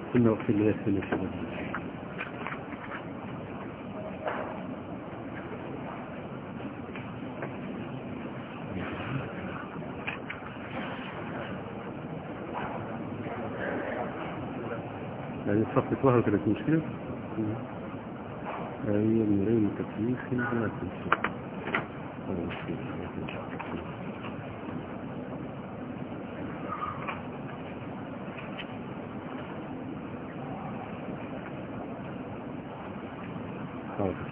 كنا وقت اللي يسمى الشباب يعني صفحة 31 مش كده؟ هي نورين تكليف لا تنسى حاضر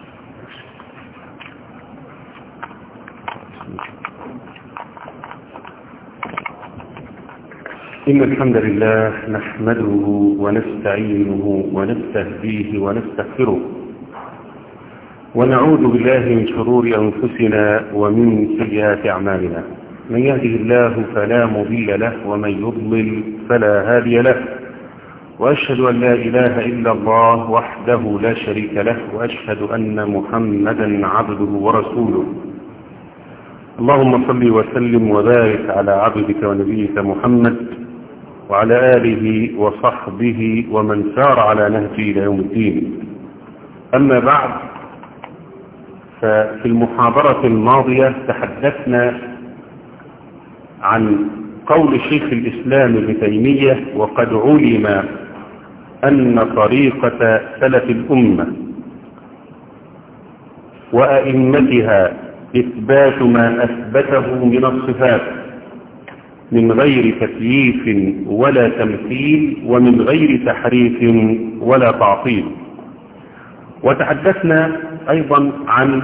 إن الحمد لله نحمده ونستعينه ونستهديه ونستغفره ونعوذ بالله من شرور أنفسنا ومن سيئات أعمالنا من يهده الله فلا مضل له ومن يضلل فلا هادي له وأشهد أن لا إله إلا الله وحده لا شريك له وأشهد أن محمدا عبده ورسوله اللهم صل وسلم وبارك على عبدك ونبيك محمد وعلى آله وصحبه ومن سار على نهجه إلى يوم الدين أما بعد ففي المحاضرة الماضية تحدثنا عن قول شيخ الإسلام ابن تيمية وقد علم أن طريقة سلف الأمة وأئمتها إثبات ما أثبته من الصفات من غير تكييف ولا تمثيل ومن غير تحريف ولا تعطيل وتحدثنا أيضا عن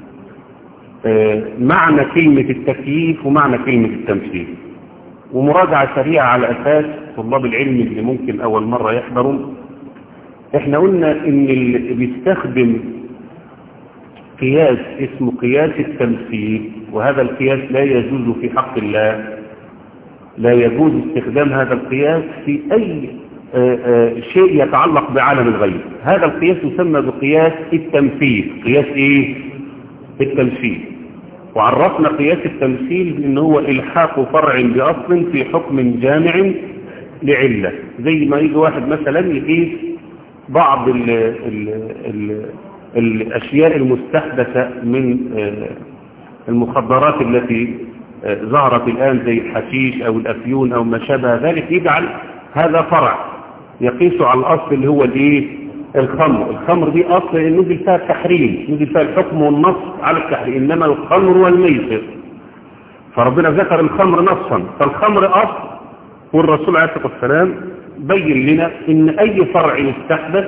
معنى كلمة التكييف ومعنى كلمة التمثيل ومراجعة سريعة على أساس طلاب العلم اللي ممكن أول مرة يحضروا احنا قلنا ان اللي بيستخدم قياس اسمه قياس التمثيل وهذا القياس لا يجوز في حق الله لا يجوز استخدام هذا القياس في أي آآ آآ شيء يتعلق بعالم الغيب هذا القياس يسمى بقياس التمثيل قياس ايه التمثيل وعرفنا قياس التمثيل ان هو الحاق فرع باصل في حكم جامع لعلة زي ما يجي واحد مثلا يقيس بعض ال ال ال الاشياء المستحدثة من المخدرات التي ظهرت الآن زي الحشيش أو الأفيون أو ما شابه ذلك يجعل هذا فرع يقيس على الأصل اللي هو الايه الخمر الخمر دي أصل نزل فيها التحريم نزل فيها الحكم والنص على التحريم إنما الخمر والميسر فربنا ذكر الخمر نصا فالخمر أصل والرسول عليه الصلاة والسلام بين لنا إن أي فرع يستحدث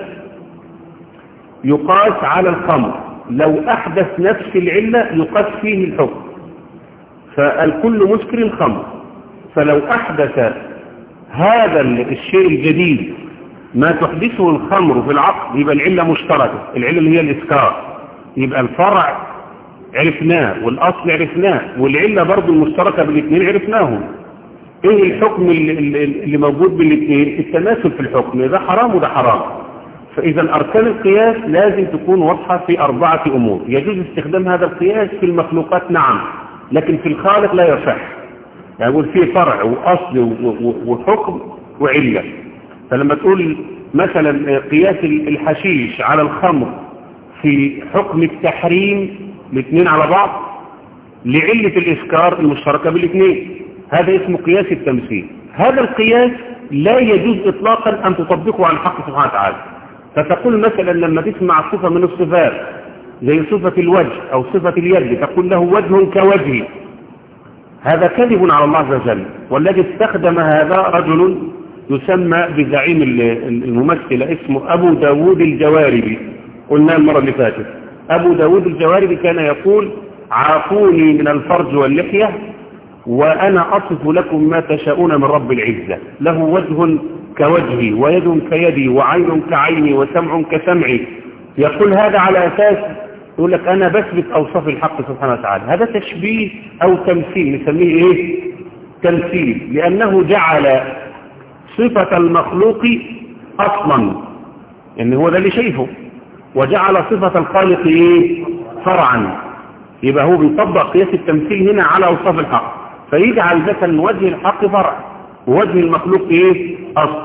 يقاس على الخمر لو أحدث نفس العلة يقاس فيه الحكم فالكل مسكر خمر فلو أحدث هذا الشيء الجديد ما تحدثه الخمر في العقل يبقى العلة مشتركة العلة اللي هي الإسكار يبقى الفرع عرفناه والأصل عرفناه والعلة برضو المشتركة بالاثنين عرفناهم ايه الحكم اللي, اللي موجود بالاثنين التماثل في الحكم ده حرام وده حرام فإذا أركان القياس لازم تكون واضحة في أربعة أمور يجوز استخدام هذا القياس في المخلوقات نعم لكن في الخالق لا يصح يعني يقول فيه فرع وأصل وحكم وعلة فلما تقول مثلا قياس الحشيش على الخمر في حكم التحريم الاثنين على بعض لعلة الإسكار المشتركة بالاثنين هذا اسمه قياس التمثيل هذا القياس لا يجوز إطلاقا أن تطبقه على الحق سبحانه وتعالى فتقول مثلا لما تسمع صفة من الصفات زي صفة الوجه أو صفة اليد تقول له وجه كوجهي هذا كذب على الله عز وجل والذي استخدم هذا رجل يسمى بزعيم الممثل اسمه أبو داود الجواربي قلنا المرة اللي فاتت أبو داود الجواربي كان يقول عافوني من الفرج واللحية وأنا أصف لكم ما تشاءون من رب العزة له وجه كوجهي ويد كيدي وعين كعيني وسمع كسمعي يقول هذا على أساس يقول لك أنا بثبت أوصاف الحق سبحانه وتعالى هذا تشبيه أو تمثيل نسميه إيه تمثيل لأنه جعل صفة المخلوق أصلا إن هو ده اللي شايفه وجعل صفة الخالق إيه فرعا يبقى هو بيطبق قياس التمثيل هنا على أوصاف الحق فيجعل مثلا وجه الحق فرع ووجه المخلوق إيه أصل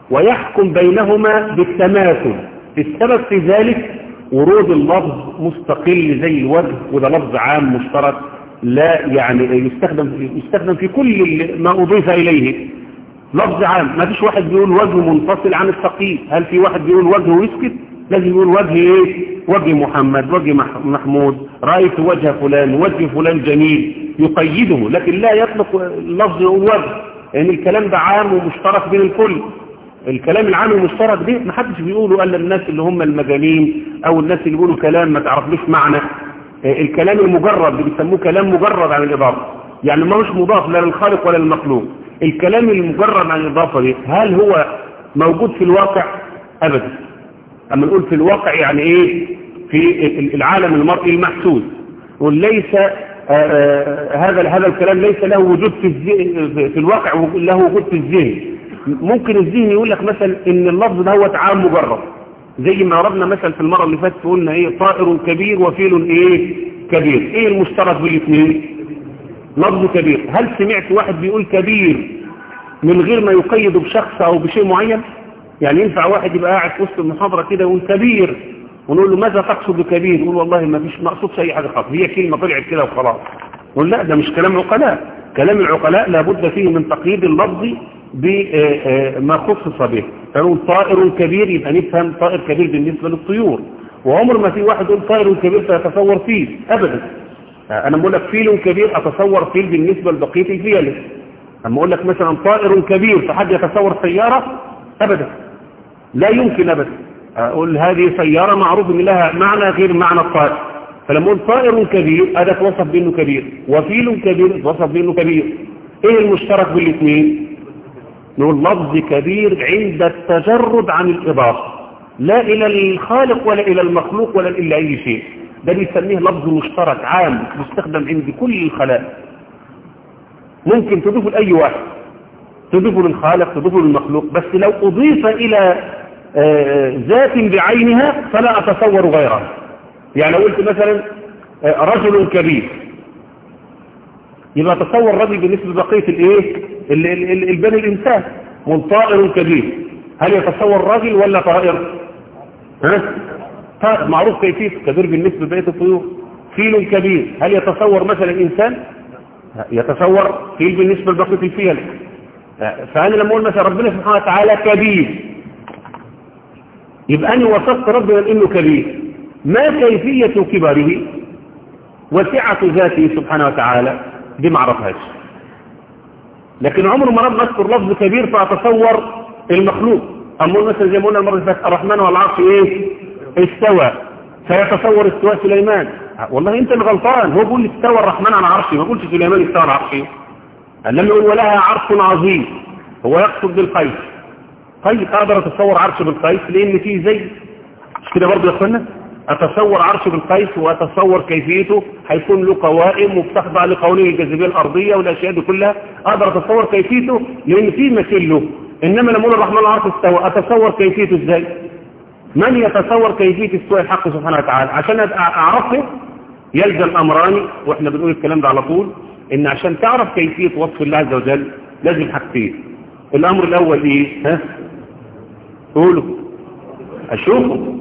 ويحكم بينهما بالتماثل السبب في ذلك ورود اللفظ مستقل زي الوجه وده لفظ عام مشترك لا يعني يستخدم يستخدم في كل ما أضيف إليه لفظ عام ما فيش واحد بيقول وجه منفصل عن الثقيل هل في واحد بيقول وجه ويسكت لازم يقول وجه ايه وجه محمد وجه محمود رأيت وجه فلان وجه فلان جميل يقيده لكن لا يطلق اللفظ يقول وجه لأن يعني الكلام ده عام ومشترك بين الكل الكلام العام المشترك ده ما حدش بيقوله الا الناس اللي هم المجانين او الناس اللي بيقولوا كلام ما تعرفلوش معنى الكلام المجرد اللي بيسموه كلام مجرد عن الإضافة يعني ما مش مضاف لا للخالق ولا للمخلوق الكلام المجرد عن الإضافة دي هل هو موجود في الواقع أبدا أما نقول في الواقع يعني إيه في العالم المرئي المحسوس وليس هذا هذا الكلام ليس له وجود في في الواقع له وجود في الذهن ممكن الذهن يقول لك مثلا ان اللفظ ده هو تعام مجرد زي ما عرضنا مثلا في المرة اللي فاتت قلنا ايه طائر كبير وفيل ايه كبير ايه المشترك بالاثنين لفظ كبير هل سمعت واحد بيقول كبير من غير ما يقيد بشخص او بشيء معين يعني ينفع واحد يبقى قاعد في وسط المحاضرة كده ويقول كبير ونقول له ماذا تقصد بكبير يقول والله ما فيش مقصود اي حاجة خالص هي كلمة طلعت كده وخلاص نقول لا ده مش كلام عقلاء كلام العقلاء لابد فيه من تقييد اللفظ بما خصص به فنقول طائر كبير يبقى نفهم طائر كبير بالنسبة للطيور وعمر ما في واحد يقول طائر كبير فيتصور فيل أبدا أنا بقول لك فيل كبير أتصور فيل بالنسبة لبقية الفيل أما أقول لك مثلا طائر كبير فحد يتصور سيارة أبدا لا يمكن أبدا أقول هذه سيارة معروف ان لها معنى غير معنى الطائر فلما أقول طائر كبير هذا توصف بأنه كبير وفيل كبير توصف بأنه كبير إيه المشترك بالاثنين نقول لفظ كبير عند التجرد عن الإضافة لا إلى الخالق ولا إلى المخلوق ولا إلى أي شيء ده بيسميه لفظ مشترك عام مستخدم عند كل الخلائق ممكن تضيفه لأي واحد تضيفه للخالق تضيفه للمخلوق بس لو أضيف إلى ذات بعينها فلا أتصور غيرها يعني لو قلت مثلا رجل كبير يبقى تصور رجل بالنسبة لبقية الايه البني الانسان طائر كبير هل يتصور رجل ولا طائر ها طائر معروف كيفية كبير بالنسبة لبقية الطيور فيل كبير هل يتصور مثلا انسان يتصور فيل بالنسبة لبقية الفيل فأنا لما أقول مثلا ربنا سبحانه وتعالى كبير يبقى أنا وصفت ربنا إنه كبير ما كيفية كبره وسعة ذاته سبحانه وتعالى دي ما اعرفهاش لكن عمر ما رب اذكر لفظ كبير فاتصور المخلوق اما مثلا زي ما قلنا المره اللي فاتت الرحمن والعرش ايه استوى فيتصور استواء سليمان والله انت اللي غلطان هو بيقول استوى الرحمن على عرشه ما بيقولش سليمان استوى على عرشه لما يقول ولها عرش عظيم هو يقصد بالقيس طيب اقدر اتصور عرش بالقيس لان فيه زي مش كده برضه يا اخوانا أتصور عرش بالقيس وأتصور كيفيته هيكون له قوائم وبتخضع لقوانين الجاذبية الأرضية والأشياء دي كلها أقدر أتصور كيفيته لأن فيه مثيل له إنما لما أقول الرحمن العرش استوى أتصور كيفيته إزاي من يتصور كيفية استواء الحق سبحانه وتعالى عشان أعرفه يلزم أمران وإحنا بنقول الكلام ده على طول إن عشان تعرف كيفية وصف الله عز وجل لازم حاجتين الأمر الأول إيه ها قولوا أشوفه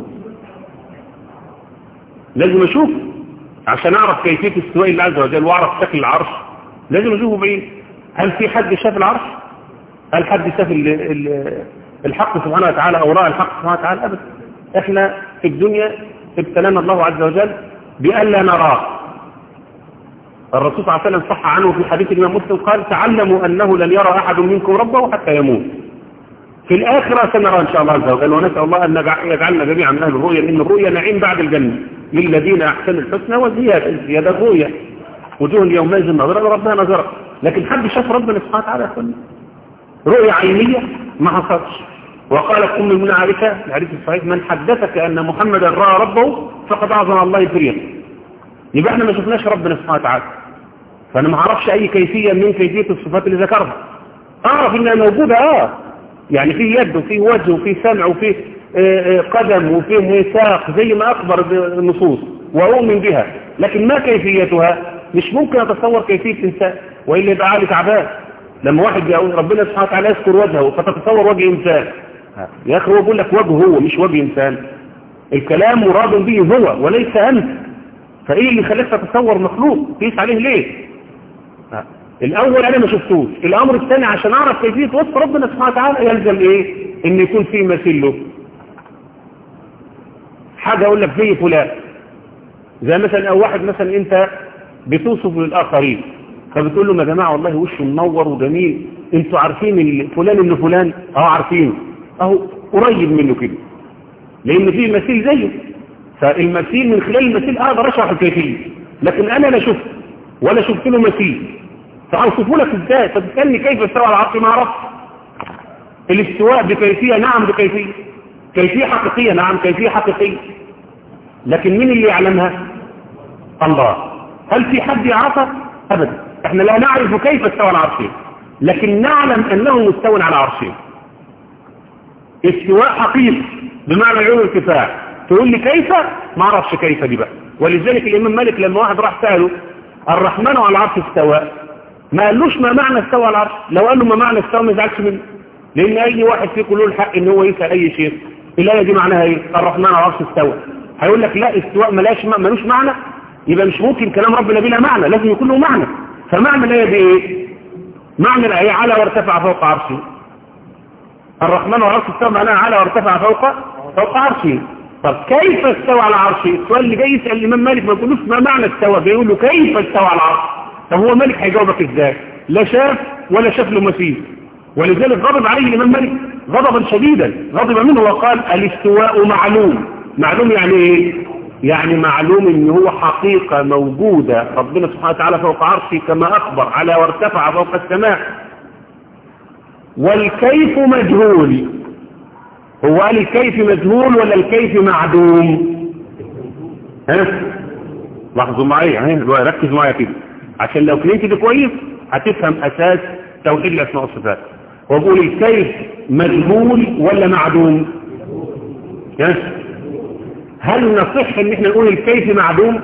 لازم اشوف عشان اعرف كيفية استواء الله عز وجل واعرف شكل العرش لازم اشوفه بعيد هل في حد شاف العرش هل حد شاف ال ال الحق سبحانه وتعالى او رأى الحق سبحانه وتعالى ابدا احنا في الدنيا ابتلانا الله عز وجل بأن لا نراه الرسول صلى الله عليه وسلم صح عنه في حديث الإمام مسلم قال تعلموا أنه لن يرى أحد منكم ربه حتى يموت في الآخرة سنرى إن شاء الله عز وجل ونسأل الله أن يجعلنا جميعا من أهل الرؤيا لأن الرؤيا نعيم بعد الجنة للذين أحسنوا الحسنى وزيادة زيادة الرؤيا وجوه يومئذ نظرة لربها نظرة لكن حد شاف ربنا سبحانه وتعالى يا أخواني رؤيا عينية ما حصلش وقالت أم المؤمنين عائشة في الحديث الصحيح من حدثك أن محمدا رأى ربه فقد أعظم الله فريا يبقى احنا ما شفناش ربنا سبحانه وتعالى فأنا ما أعرفش أي كيفية من كيفية الصفات اللي ذكرها أعرف إنها موجودة آه يعني فيه يد وفيه وجه وفيه سمع وفيه قدم وفيه ميثاق زي ما أخبر النصوص وأؤمن بها لكن ما كيفيتها مش ممكن أتصور كيفية إنسان وإلا يبقى عالي تعبان لما واحد يقول ربنا سبحانه وتعالى يذكر وجهه فتتصور وجه إنسان يا أخي هو بيقول لك وجه هو مش وجه إنسان الكلام مراد به هو وليس أنت فإيه اللي خلاك تتصور مخلوق تقيس عليه ليه ها. الأول أنا ما شفتوش الأمر الثاني عشان أعرف كيفية وصف ربنا سبحانه وتعالى يلزم إيه إن يكون فيه مثيل له حاجة أقول لك زي فلان زي مثلا أو واحد مثلا أنت بتوصف للآخرين فبتقول لهم يا جماعة والله وشه منور وجميل انتوا عارفين ال- فلان اللي فلان اه عارفينه اهو قريب منه كده لان فيه مثيل زيه فالمثيل من خلال المثيل اقدر اشرح الكيفيه لكن انا لا شفت ولا شفت له مثيل فاوصفه لك ازاي فتسالني كيف استوى على العرش ما اعرفش الاستواء بكيفيه نعم بكيفيه كيفيه حقيقيه نعم كيفيه حقيقيه لكن مين اللي يعلمها الله هل في حد يعرفها ابدا احنا لا نعرف كيف استوى على عرشه لكن نعلم انه مستوى على عرشه استواء حقيقي بمعنى العلو الكفاح تقول لي كيف ما اعرفش كيف دي بقى ولذلك الامام مالك لما واحد راح ساله الرحمن على العرش استوى ما قالوش ما معنى استوى على العرش لو قال له ما معنى استوى ما يزعلش منه لان اي واحد فيكم له الحق ان هو يسال اي شيخ الايه دي معناها ايه الرحمن على العرش استوى هيقول لك لا استواء ملاش ملوش معنى يبقى مش ممكن كلام ربنا بلا معنى لازم يكون له معنى فمعنى الايه دي ايه معنى الايه على وارتفع فوق عرشه الرحمن على العرش استوى معناها على وارتفع فوق فوق عرشه طب كيف استوى على عرشه السؤال اللي جاي يسال الامام مالك ما يقولوش ما معنى استوى بيقول له كيف استوى على العرش طب هو مالك هيجاوبك ازاي لا شاف ولا شاف له مثيل ولذلك غضب عليه الامام مالك غضبا شديدا غضب منه وقال الاستواء معلوم معلوم يعني ايه يعني معلوم ان هو حقيقة موجودة ربنا سبحانه وتعالى فوق عرشه كما اخبر على وارتفع فوق السماء والكيف مجهول هو قال الكيف مجهول ولا الكيف معدوم ها لاحظوا معايا ها ركز معايا كده عشان لو فهمت ده كويس هتفهم اساس توحيد الاسماء والصفات هو بيقول الكيف مجهول ولا معدوم ها هل نصح ان احنا نقول الكيف معدوم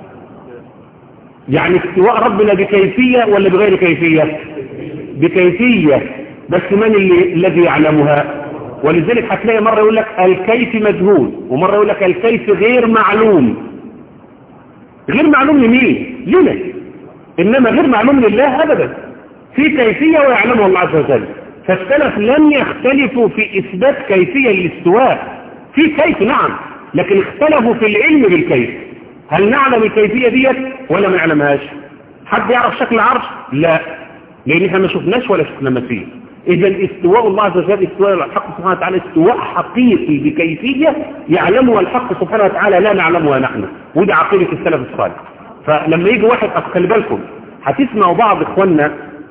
يعني استواء ربنا بكيفية ولا بغير كيفية بكيفية بس من اللي الذي يعلمها ولذلك هتلاقي مرة يقول لك الكيف مجهول ومرة يقول لك الكيف غير معلوم غير معلوم لمين لنا انما غير معلوم لله ابدا في كيفية ويعلمها الله عز وجل فالسلف لم يختلفوا في اثبات كيفية للاستواء في كيف نعم لكن اختلفوا في العلم بالكيف هل نعلم الكيفية ديت ولا ما نعلمهاش حد يعرف شكل العرش لا لان احنا ما شفناش ولا شفنا مثيل اذا استواء الله عز وجل استواء الحق سبحانه وتعالى استواء حقيقي بكيفية يعلمها الحق سبحانه وتعالى لا نعلمها نحن ودي عقيدة السلف الصالح فلما يجي واحد خلي بالكم هتسمعوا بعض اخواننا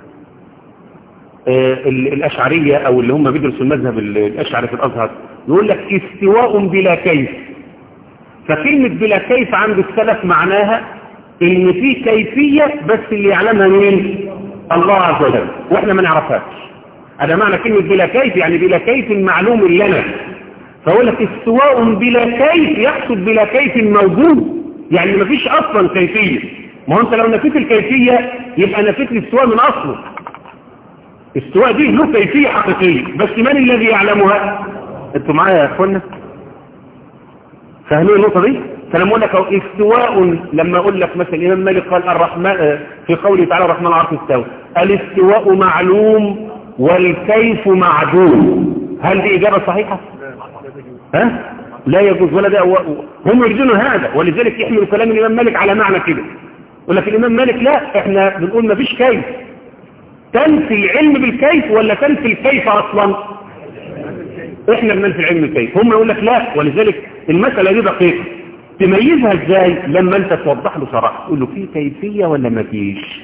آه الاشعرية او اللي هم بيدرسوا المذهب الاشعري في الازهر يقول لك استواء بلا كيف فكلمة بلا كيف عند السلف معناها ان في كيفية بس اللي يعلمها مين الله عز وجل واحنا ما نعرفهاش هذا معنى كلمة بلا كيف يعني بلا كيف معلوم لنا فأقول لك استواء بلا كيف يقصد بلا كيف موجود يعني ما فيش أصلا كيفية ما هو أنت لو نفيت الكيفية يبقى نفيت الاستواء من أصله استواء دي له كيفية حقيقية بس من الذي يعلمها انتوا معايا يا اخوانا فاهمين النقطة دي فلما اقول لك استواء لما اقول لك مثلا الامام مالك قال الرحمن في قوله تعالى الرحمن العرش استوى الاستواء معلوم والكيف معدوم هل دي اجابة صحيحة ها لا يجوز ولا ده هم يريدون هذا ولذلك يحمل كلام الامام مالك على معنى كده يقول لك الامام مالك لا احنا بنقول ما فيش كيف تنفي العلم بالكيف ولا تنفي الكيف اصلا احنا بننفي العلم بالكيف هم يقول لك لا ولذلك المسألة دي دقيقة تميزها ازاي لما انت توضح له صراحة تقول له في كيفية ولا ما فيش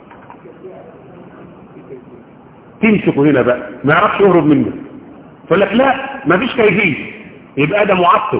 تمسكه هنا بقى ما يعرفش يهرب منه تقول لك لا ما فيش كيفية يبقى ده معطل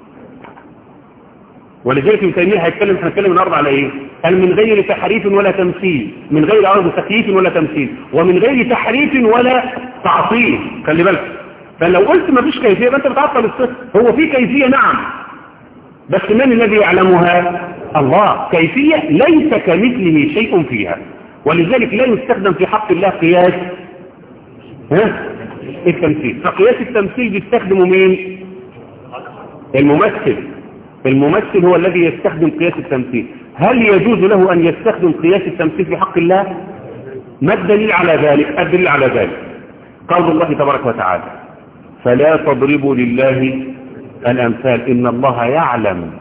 ولذلك ابن تيميه هيتكلم احنا هنتكلم النهارده على ايه؟ قال من غير تحريف ولا تمثيل، من غير ارض تكييف ولا تمثيل، ومن غير تحريف ولا تعطيل، خلي بالك. فلو قلت ما فيش كيفيه يبقى انت بتعطل الصفه، هو في كيفيه نعم. بس من الذي يعلمها؟ الله، كيفيه ليس كمثله شيء فيها. ولذلك لا يستخدم في حق الله قياس ها؟ التمثيل فقياس التمثيل بيستخدمه مين الممثل الممثل هو الذي يستخدم قياس التمثيل هل يجوز له أن يستخدم قياس التمثيل في حق الله ما الدليل على ذلك الدليل على ذلك قول الله تبارك وتعالى فلا تضربوا لله الأمثال إن الله يعلم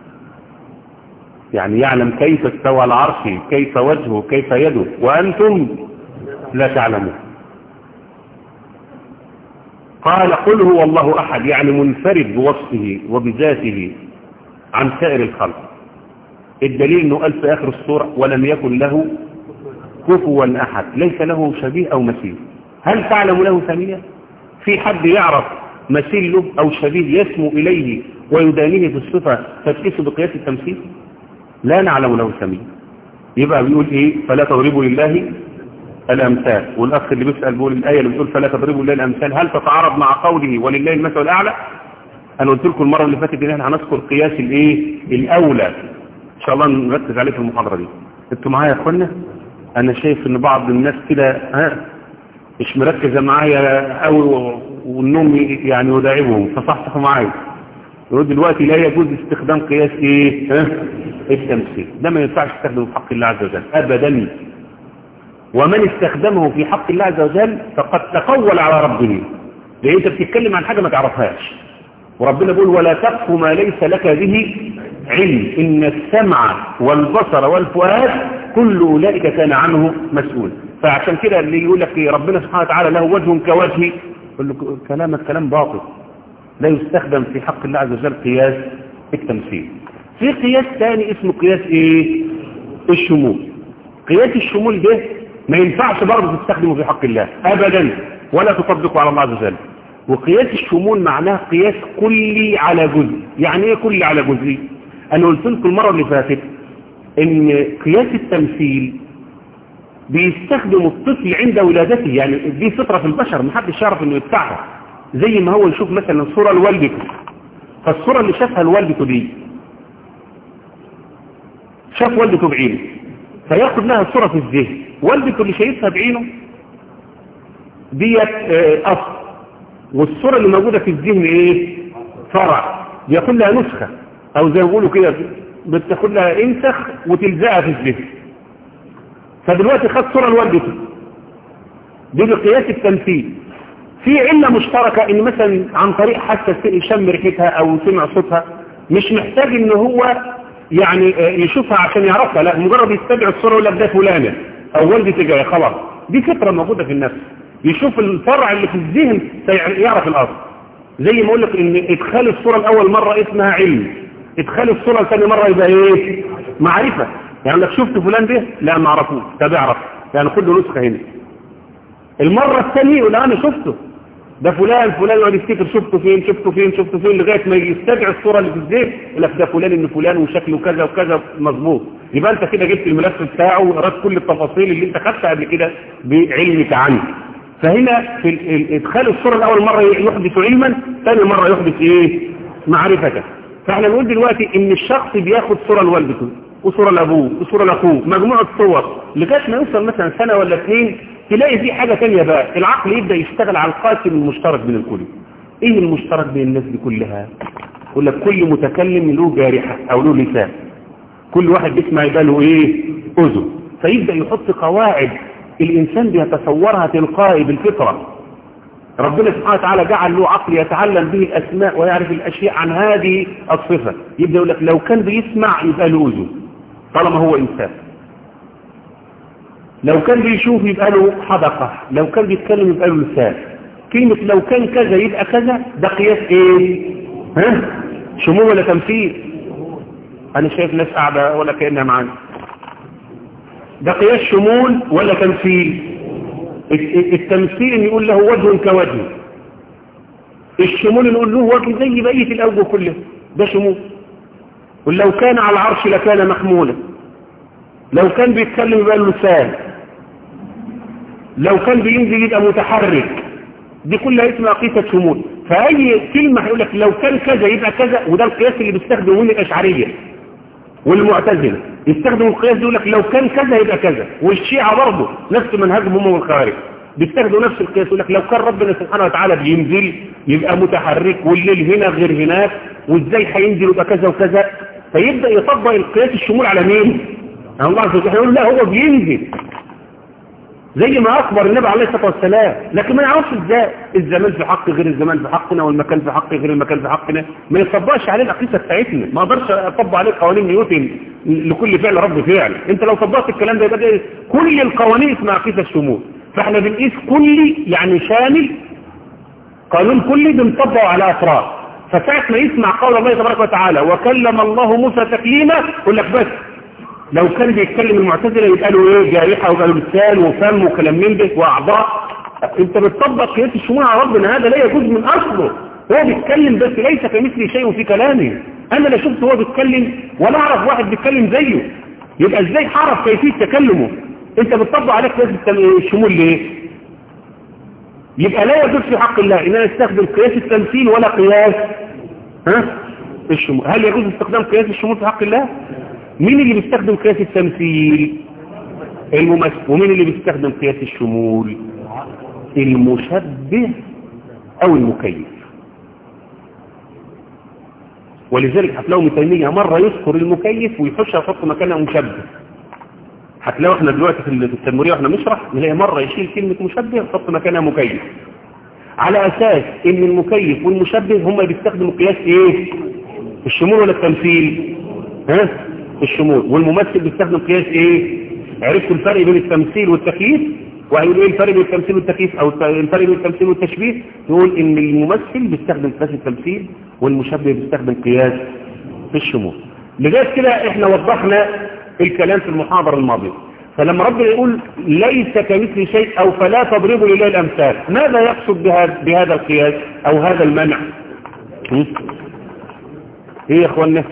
يعني يعلم كيف استوى العرش كيف وجهه كيف يده وأنتم لا تعلمون قال قل هو الله أحد يعني منفرد بوصفه وبذاته عن سائر الخلق الدليل أنه قال في آخر السورة ولم يكن له كفوا أحد ليس له شبيه أو مثيل هل تعلم له سمية في حد يعرف مثيل له أو شبيه يسمو إليه ويدانيه في الصفة فتقيسه بقياس التمثيل لا نعلم له سمية يبقى بيقول إيه فلا تضربوا لله الأمثال والأخ اللي بيسأل بيقول الآية اللي بتقول فلا تضربوا لله الأمثال هل تتعارض مع قوله ولله المثل الأعلى أنا قلت لكم المرة اللي فاتت إن احنا هنذكر قياس الإيه الأولى إن شاء الله نركز عليه في المحاضرة دي انتوا معايا يا اخوانا أنا شايف إن بعض الناس كده ها مش مركزة معايا قوي والنوم يعني يداعبهم فصحصحوا معايا يقول دلوقتي لا يجوز استخدام قياس ايه ها التمثيل ده ما ينفعش يستخدمه في حق الله عز وجل ابدا ومن استخدمه في حق الله عز وجل فقد تقول على ربه لان انت بتتكلم عن حاجه ما تعرفهاش وربنا بيقول ولا تقف ما ليس لك به علم ان السمع والبصر والفؤاد كل اولئك كان عنه مسؤول فعشان كده اللي يقول لك ربنا سبحانه وتعالى له وجه كوجهي يقول له كلامك كلام باطل لا يستخدم في حق الله عز وجل قياس التمثيل في قياس ثاني اسمه قياس ايه الشمول قياس الشمول ده ما ينفعش برضه تستخدمه في حق الله ابدا ولا تطبقه على الله عز وجل وقياس الشمول معناه قياس كلي على جزء يعني ايه كلي على جزء انا قلت لكم المره اللي فاتت ان قياس التمثيل بيستخدم الطفل عند ولادته يعني دي فطره في البشر محدش يعرف انه يدفعها زي ما هو يشوف مثلا صورة لوالدته فالصورة اللي شافها لوالدته دي شاف والدته بعينه فياخد لها الصورة في الذهن والدته اللي شايفها بعينه ديت أصل والصورة اللي موجودة في الذهن ايه فرع بياخد لها نسخة او زي ما بيقولوا كده بتاخد لها انسخ وتلزقها في الذهن فدلوقتي خد صورة لوالدته دي بقياس التمثيل في علة مشتركة ان مثلا عن طريق حتى شم ريحتها او سمع صوتها مش محتاج ان هو يعني يشوفها عشان يعرفها لا مجرد يستدعي الصورة يقول لك ده فلانة او والدتي جاية خلاص دي فكرة موجودة في النفس يشوف الفرع اللي في الذهن يعرف الاصل زي ما اقول لك ان ادخال الصورة الاول مرة اسمها علم ادخال الصورة الثانية مرة يبقى ايه معرفة يعني لك شفت فلان ده لا ما عرفوش طب اعرف يعني خد له نسخة هنا المرة الثانية يقول انا شفته ده فلان فلان يقعد يفتكر شفته فين شفته فين شفته فين لغايه ما يستدعي الصوره اللي في الذهن يقول لك ده فلان ان فلان وشكله كذا وكذا مظبوط يبقى انت كده جبت الملف بتاعه وقرات كل التفاصيل اللي انت خدتها قبل كده بعلمك عنه فهنا في ادخال الصوره الاول مره يحدث علما ثاني مره يحدث ايه معرفه فاحنا نقول دلوقتي ان الشخص بياخد صوره لوالدته وصوره لابوه وصوره لاخوه مجموعه صور لغايه ما يوصل مثلا سنه ولا اثنين تلاقي في حاجة تانية بقى العقل يبدأ يشتغل على القاسم المشترك بين الكل ايه المشترك بين الناس دي كلها يقول لك كل متكلم له جارحة او له لسان كل واحد بيسمع يبقى له ايه اذن فيبدأ يحط قواعد الانسان بيتصورها تلقائي بالفطرة ربنا سبحانه وتعالى جعل له عقل يتعلم به الاسماء ويعرف الاشياء عن هذه الصفة يبدأ يقول لك لو كان بيسمع يبقى له اذن طالما هو انسان لو كان بيشوف يبقى له حدقة لو كان بيتكلم يبقى له لسان كلمة لو كان كذا يبقى كذا ده قياس ايه ها شمول ولا تمثيل انا شايف ناس قاعدة ولا كأنها معانا ده قياس شمول ولا تمثيل التمثيل ان يقول له وجه كوجه الشمول نقول له وجه زي بقية الاوجه كلها ده شمول ولو كان على العرش لكان محمولا لو كان بيتكلم يبقى له لسان لو كان بينزل يبقى متحرك دي كلها اسمها قيسة شمول فأي كلمة هيقول لك لو كان كذا يبقى كذا وده القياس اللي بيستخدمه من الأشعرية والمعتزلة يستخدموا القياس يقول لك لو كان كذا يبقى كذا والشيعة برضه نفس منهجهم هم والخوارج بيستخدموا نفس القياس يقول لك لو كان ربنا سبحانه وتعالى بينزل يبقى متحرك والليل هنا غير هناك وازاي هينزل يبقى كذا وكذا فيبدا يطبق القياس الشمول على مين؟ يعني الله عز وجل يقول لا هو بينزل زي ما اخبر النبي عليه الصلاه والسلام لكن ما يعرفش ازاي الزمان في حق غير الزمان في حقنا والمكان في حق غير المكان في حقنا ما يطبقش عليه العقيده بتاعتنا ما اقدرش اطبق عليه قوانين نيوتن لكل فعل رب فعل انت لو طبقت الكلام ده يبقى كل القوانين اسمها عقيده الشمول فاحنا بنقيس كلي يعني شامل قانون كلي بنطبقه على افراد فساعه ما يسمع قول الله تبارك وتعالى وكلم الله موسى تكليما يقول لك بس لو كان بيتكلم المعتزله يبقى له ايه جارحه ويبقى له لسان وفم وكلام من ده واعضاء انت بتطبق قياس الشمول على ربنا هذا لا يجوز من اصله هو بيتكلم بس ليس كمثله شيء في كلامه انا لا شفت هو بيتكلم ولا اعرف واحد بيتكلم زيه يبقى ازاي حرف كيفيه تكلمه انت بتطبق عليك قياس الشمول ليه يبقى لا يجوز في حق الله ان انا استخدم قياس التمثيل ولا قياس ها الشمول هل يجوز استخدام قياس الشمول في حق الله مين اللي بيستخدم قياس التمثيل الممثل ومين اللي بيستخدم قياس الشمول المشبه او المكيف ولذلك هتلاقوا ابن تيميه مره يذكر المكيف ويخش يحط مكانها مشبه هتلاقوا احنا دلوقتي في التدمريه واحنا بنشرح نلاقي مره يشيل كلمه مشبه ويحط مكانها مكيف على اساس ان المكيف والمشبه هم بيستخدموا قياس ايه الشمول ولا التمثيل ها الشمول والممثل بيستخدم قياس ايه عرفتوا الفرق بين التمثيل والتكييف وهيقول ايه الفرق بين التمثيل والتكييف او الفرق بين التمثيل والتشبيه يقول ان الممثل بيستخدم قياس التمثيل والمشبه بيستخدم قياس الشمول لغايه كده احنا وضحنا الكلام في المحاضره الماضيه فلما ربنا يقول ليس كمثل شيء او فلا تضربوا لله الامثال ماذا يقصد بهذا بهذا القياس او هذا المنع ايه يا اخوانا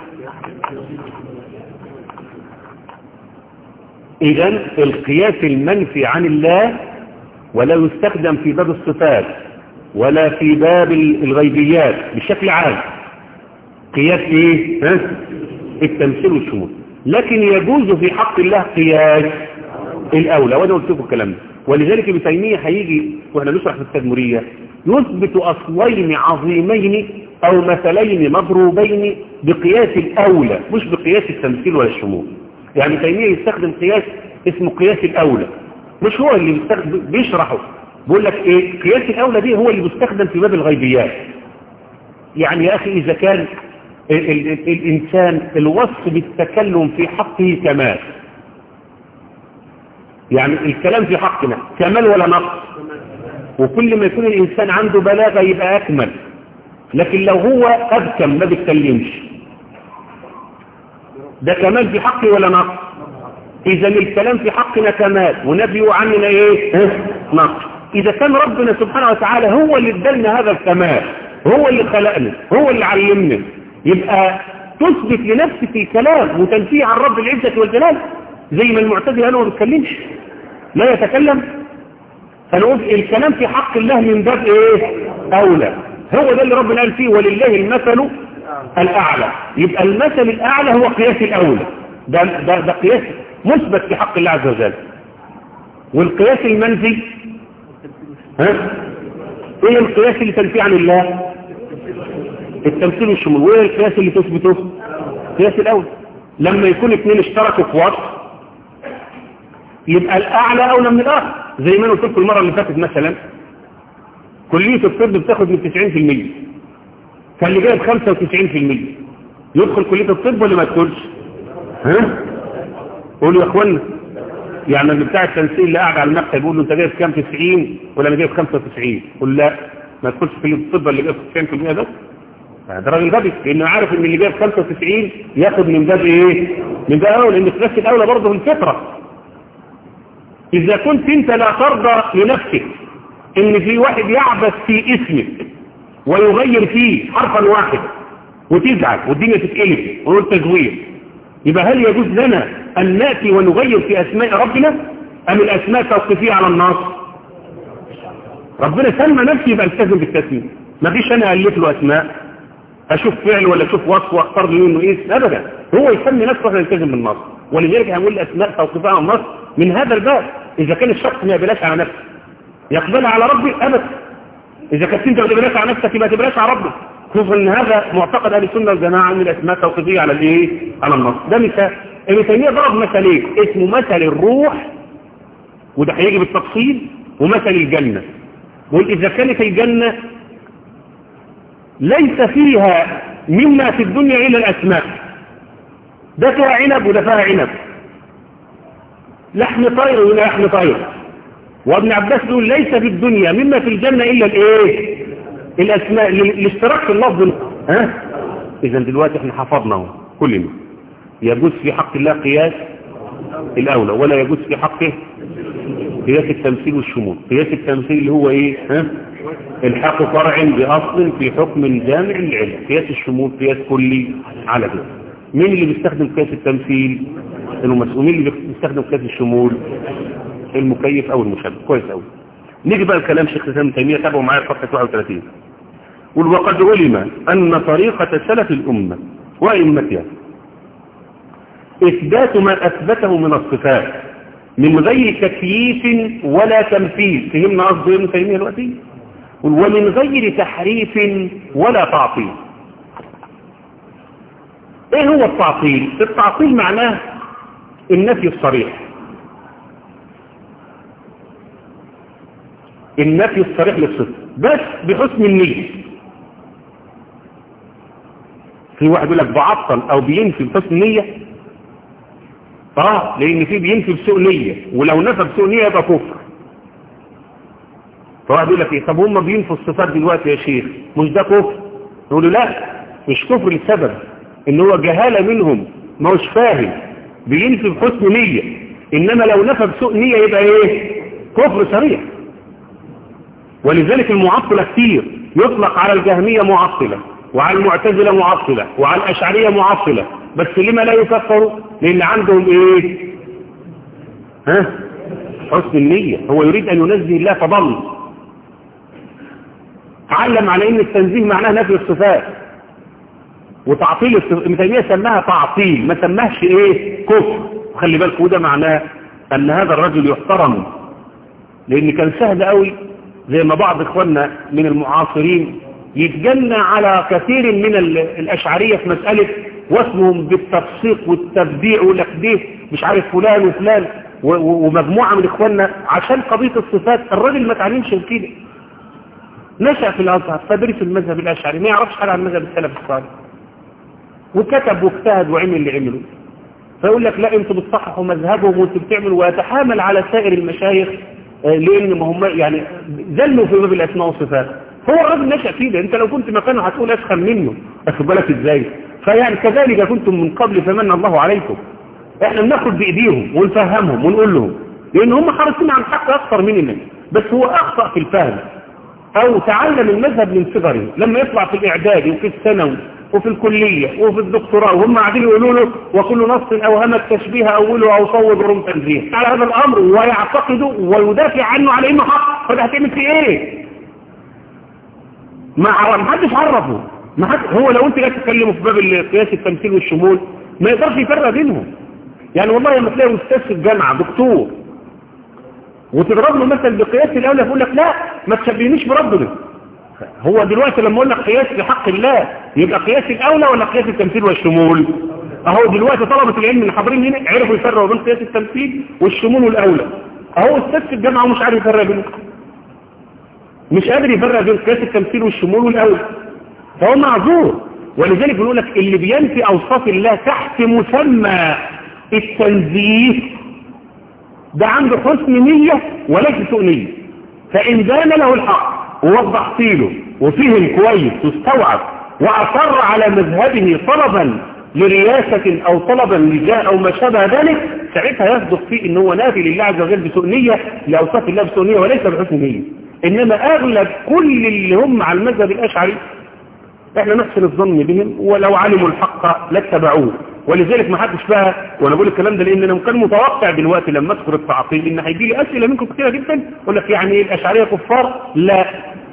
إذا القياس المنفي عن الله ولا يستخدم في باب الصفات ولا في باب الغيبيات بشكل عام قياس ايه ها؟ التمثيل والشمول لكن يجوز في حق الله قياس الاولى وانا قلت لكم الكلام ده ولذلك ابن تيميه هيجي واحنا نشرح في التدمريه يثبت اصلين عظيمين او مثلين مضروبين بقياس الاولى مش بقياس التمثيل ولا الشمول يعني تيمية يستخدم قياس اسمه قياس الأولى مش هو اللي بيستخدم بيشرحه بيقول لك ايه قياس الأولى دي هو اللي بيستخدم في باب الغيبيات يعني يا أخي إذا كان ال ال ال الإنسان الوصف بالتكلم في حقه كمال يعني الكلام في حقنا كمال ولا نقص وكل ما يكون الإنسان عنده بلاغة يبقى أكمل لكن لو هو أبكم ما بيتكلمش ده كمال في حقي ولا نقص اذا الكلام في حقنا كمال ونبيه عننا ايه نقص اذا كان ربنا سبحانه وتعالى هو اللي ادالنا هذا الكمال هو اللي خلقنا هو اللي علمنا يبقى تثبت لنفسك الكلام وتنفيه عن رب العزة والجلال زي ما المعتزله قالوا ما بيتكلمش لا يتكلم فنقول الكلام في حق الله من باب ايه اولى هو ده اللي ربنا قال فيه ولله المثل الأعلى يبقى المثل الأعلى هو قياس الأولى ده, ده, ده قياس مثبت في حق الله عز وجل والقياس المنفي ها ايه القياس اللي تنفي عن الله التمثيل والشمول وايه القياس اللي تثبته قياس الأولى لما يكون اثنين اشتركوا في وصف يبقى الأعلى أولى من الآخر زي ما انا قلت لكم المرة اللي فاتت مثلا كلية الطب بتاخد من 90% فاللي جايب 95% يدخل كلية الطب ولا ما يدخلش ها قولوا يا اخوانا يعني اللي بتاع التنسيق اللي قاعد على المكتب يقول له انت جايب كام 90 ولا انا جايب 95 قول لا ما تدخلش كلية الطب اللي جايب 90% ده ده راجل غبي لانه عارف ان اللي جايب 95 ياخد من باب ايه من باب اول لان الكلاس الاولى برضه بالفطره اذا كنت انت لا ترضى لنفسك ان في واحد يعبث في اسمك ويغير فيه حرفا واحدا وتزعل والدنيا تتقلب ونقول تزوير يبقى هل يجوز لنا ان ناتي ونغير في اسماء ربنا ام الاسماء توقفيه على النص ربنا سمى نفسي يبقى التزم بالتسميه ما فيش انا الف له اسماء اشوف فعل ولا اشوف وصف واختار لي منه ايه ابدا هو يسمي نفسه واحنا نلتزم بالنص ولذلك هنقول الاسماء توقفها على النص من هذا الباب اذا كان الشخص ما يقبلهاش على نفسه يقبلها على ربي ابدا اذا كنت انت بتبلاش على نفسك يبقى تبلاش على ربك خصوصا ان هذا معتقد اهل السنه والجماعه ان الاسماء توقيفيه على الايه على النص ده مثال ابن تيميه ضرب مثالين اسمه مثل الروح وده هيجي بالتفصيل ومثل الجنه يقول اذا كانت الجنه ليس فيها مما في الدنيا الا الاسماء ده فيها عنب وده فيها عنب لحم طير ولا لحم طير وابن عباس يقول ليس في الدنيا مما في الجنة إلا الايه الأسماء الاشتراك في اللفظ ها إذا دلوقتي احنا حفظناه كلنا يجوز في حق الله قياس الأولى ولا يجوز في حقه قياس التمثيل والشمول قياس التمثيل اللي هو ايه ها الحاق فرع بأصل في حكم جامع للعلم قياس الشمول قياس كلي على ده مين اللي بيستخدم قياس التمثيل المسؤولين اللي بيستخدم قياس الشمول المكيف او المشبه كويس قوي نيجي بقى الكلام شيخ الاسلام ابن تيميه تابعوا معايا صفحه 31 قل وقد علم ان طريقه سلف الامه وائمتها اثبات ما اثبته من الصفات من غير تكييف ولا تمثيل فهمنا قصد ابن تيميه دلوقتي ومن غير تحريف ولا تعطيل ايه هو التعطيل التعطيل معناه النفي الصريح النفي الصريح للصفة بس بحسن النية في واحد يقول لك بعطل او بينفي بحسن النية اه لان في بينفي بسوء نية ولو نفى بسوء نية يبقى كفر فواحد يقول لك ايه طب هم بينفوا الصفات دلوقتي يا شيخ مش ده كفر نقول له لا مش كفر لسبب ان هو جهالة منهم ما هوش فاهم بينفي بحسن نية انما لو نفى بسوء نية يبقى ايه كفر صريح ولذلك المعطلة كتير يطلق على الجهمية معطلة وعلى المعتزلة معطلة وعلى الأشعرية معطلة بس لما لا يكفروا لأن عندهم إيه ها حسن النية هو يريد أن ينزه الله فضل علم على أن التنزيه معناه نفي الصفات وتعطيل الصفات ابن تيمية سماها تعطيل ما سماهش إيه كفر وخلي بالك وده معناه أن هذا الرجل يحترم لأن كان سهل قوي زي ما بعض اخواننا من المعاصرين يتجنى على كثير من الاشعرية في مسألة واسمهم بالتفسيق والتبديع والأكديه مش عارف فلان وفلان ومجموعة من اخواننا عشان قضية الصفات الراجل ما تعلمش كده نشأ في الازهر فدرس المذهب الاشعري ما يعرفش حاجة عن مذهب السلف الصالح وكتب واجتهد وعمل اللي عمله فيقول لك لا انتوا بتصححوا مذهبهم وانتوا بتعملوا ويتحامل على سائر المشايخ لان ما هم يعني زلوا في باب الاسماء والصفات هو الراجل نشأ كده انت لو كنت مكانه هتقول اسخن منه اخد بالك ازاي فيعني كذلك كنتم من قبل فمن الله عليكم احنا بناخد بايديهم ونفهمهم ونقول لهم لان هم حريصين على الحق اكثر مننا بس هو اخطا في الفهم او تعلم المذهب من صغره لما يطلع في الاعدادي وفي الثانوي وفي الكلية وفي الدكتوراه وهم قاعدين يقولوا له وكل نص اوهمت تشبيه اوله او صوب رم تنزيه على هذا الامر ويعتقده ويدافع عنه على انه حق فده هتعمل فيه ايه ما حدش عرفه ما حد هو لو انت جاي تتكلمه في باب قياس التمثيل والشمول ما يقدرش يفرق بينهم يعني والله لما تلاقي استاذ في الجامعه دكتور وتضرب له مثل بقياس الاولى يقول لك لا ما تشبهنيش بربنا هو دلوقتي لما اقول لك قياس بحق الله يبقى قياس الاولى ولا قياس التمثيل والشمول اهو دلوقتي طلبة العلم اللي حاضرين هنا عرفوا يفرقوا بين قياس التمثيل والشمول والاولى اهو استاذ في الجامعه ومش عارف يفرق بينهم مش قادر يفرق بين قياس التمثيل والشمول والاولى فهو معذور ولذلك بنقول لك اللي بينفي اوصاف الله تحت مسمى التنزيه ده عنده حسن نية وليس سوء نية فإن دان له الحق ووضح طيله وفهم كويس واستوعب وأصر على مذهبه طلبا لرياسة أو طلبا لجاه أو ما شابه ذلك ساعتها يصدق فيه إن هو نافي لله عز وجل بسوء نية لأوصاف الله بسوء نية وليس بحسن نية إنما أغلب كل اللي هم على المذهب الأشعري احنا نحسن الظن بهم ولو علموا الحق لاتبعوه ولذلك ما حدش بقى وانا بقول الكلام ده لان انا كان متوقع دلوقتي لما اذكر التعطيل ان هيجي لي اسئله منكم كثيره جدا يقول لك يعني ايه الاشعريه كفار لا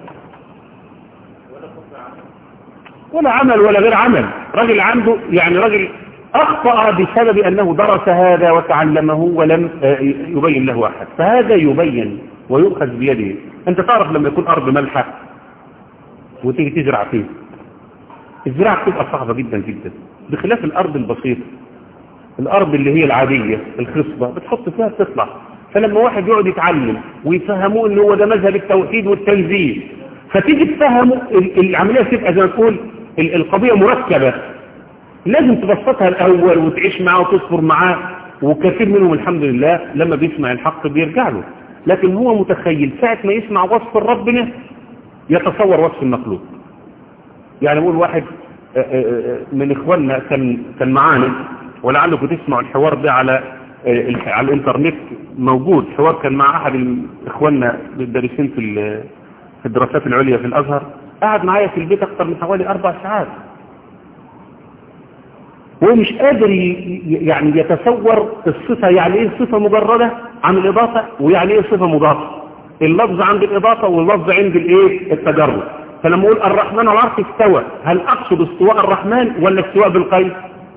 ولا عمل ولا غير عمل راجل عنده يعني راجل اخطا بسبب انه درس هذا وتعلمه ولم يبين له احد فهذا يبين ويؤخذ بيده انت تعرف لما يكون ارض ملحة وتيجي تزرع فيه الزراعة بتبقى صعبة جدا جدا بخلاف الارض البسيطة الارض اللي هي العادية الخصبة بتحط فيها بتطلع فلما واحد يقعد يتعلم ويفهموه ان هو ده مذهب التوحيد والتنزيل فتيجي تفهموا ال- العملية تبقى زي ما تقول ال- القضية مركبة لازم تبسطها الاول وتعيش معاه وتصبر معاه وكثير منهم الحمد لله لما بيسمع الحق بيرجع له لكن هو متخيل ساعة ما يسمع وصف ربنا يتصور وصف المخلوق يعني بقول واحد آه، آه، آه، من اخواننا كان كان معانا ولعلكم تسمعوا الحوار ده على آه، الح- على الانترنت موجود حوار كان مع احد ال- اخواننا الدارسين في ال- في الدراسات العليا في الازهر قعد معايا في البيت اكثر من حوالي اربع ساعات هو مش قادر ي- ي- يعني يتصور الصفة يعني ايه صفة مجردة عن الإضافة ويعني ايه صفة مضافة اللفظ عند الإضافة واللفظ عند الايه التجرد فلما اقول الرحمن على العرش استوى هل أقصد استواء الرحمن ولا استواء بالقيد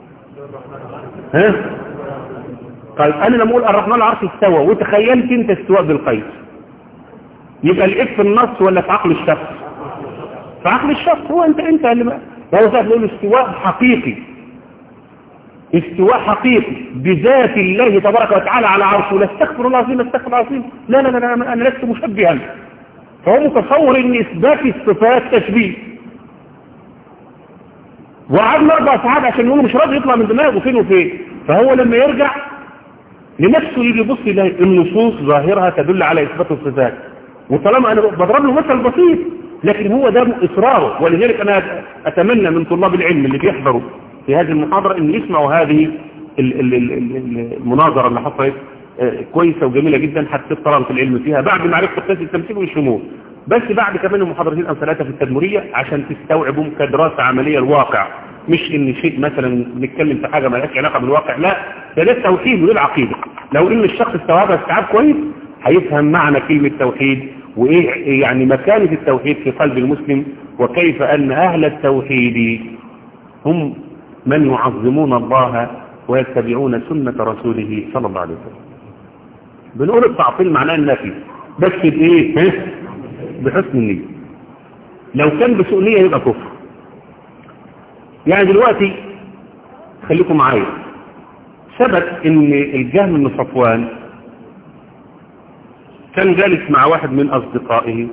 ها طيب أنا لما اقول الرحمن على العرش استوى وتخيلت انت استواء بالقيد يبقى الإف في النص ولا في عقل الشخص في عقل الشخص هو انت انت اللي ما هو ساعة نقول استواء حقيقي استواء حقيقي بذات الله تبارك وتعالى على عرشه لا استغفر الله العظيم استغفر الله العظيم لا لا لا لا انا لست مشبها فهو متصور ان اثبات الصفات تشبيه وقعدنا اربع ساعات عشان يقولوا مش راضي يطلع من دماغه فين وفين فهو لما يرجع لنفسه يجي يبص يلاقي النصوص ظاهرها تدل على اثبات الصفات وطالما انا بضرب له مثل بسيط لكن هو ده اصراره ولذلك انا اتمنى من طلاب العلم اللي بيحضروا في هذه المحاضرة ان يسمعوا هذه ال- ال- ال- ال- المناظرة اللي حصلت آه، كويسة وجميلة جدا حتى طلبة العلم فيها بعد معرفة قياس التمثيل والشمول بس بعد كمان محاضرتين او ثلاثة في التدمرية عشان تستوعبوا كدراسة عملية الواقع مش ان شيء مثلا بنتكلم في حاجة ما لهاش علاقة بالواقع لا ده ده التوحيد وده العقيدة لو ان الشخص استوعبها استيعاب كويس هيفهم معنى كلمة توحيد وايه يعني مكانة التوحيد في قلب المسلم وكيف ان اهل التوحيد هم من يعظمون الله ويتبعون سنة رسوله صلى الله عليه وسلم بنقول التعطيل معناه النفي بس بايه ها؟ بحسن النية لو كان بسوء نية يبقى كفر يعني دلوقتي خليكم معايا ثبت ان الجهم بن صفوان كان جالس مع واحد من اصدقائه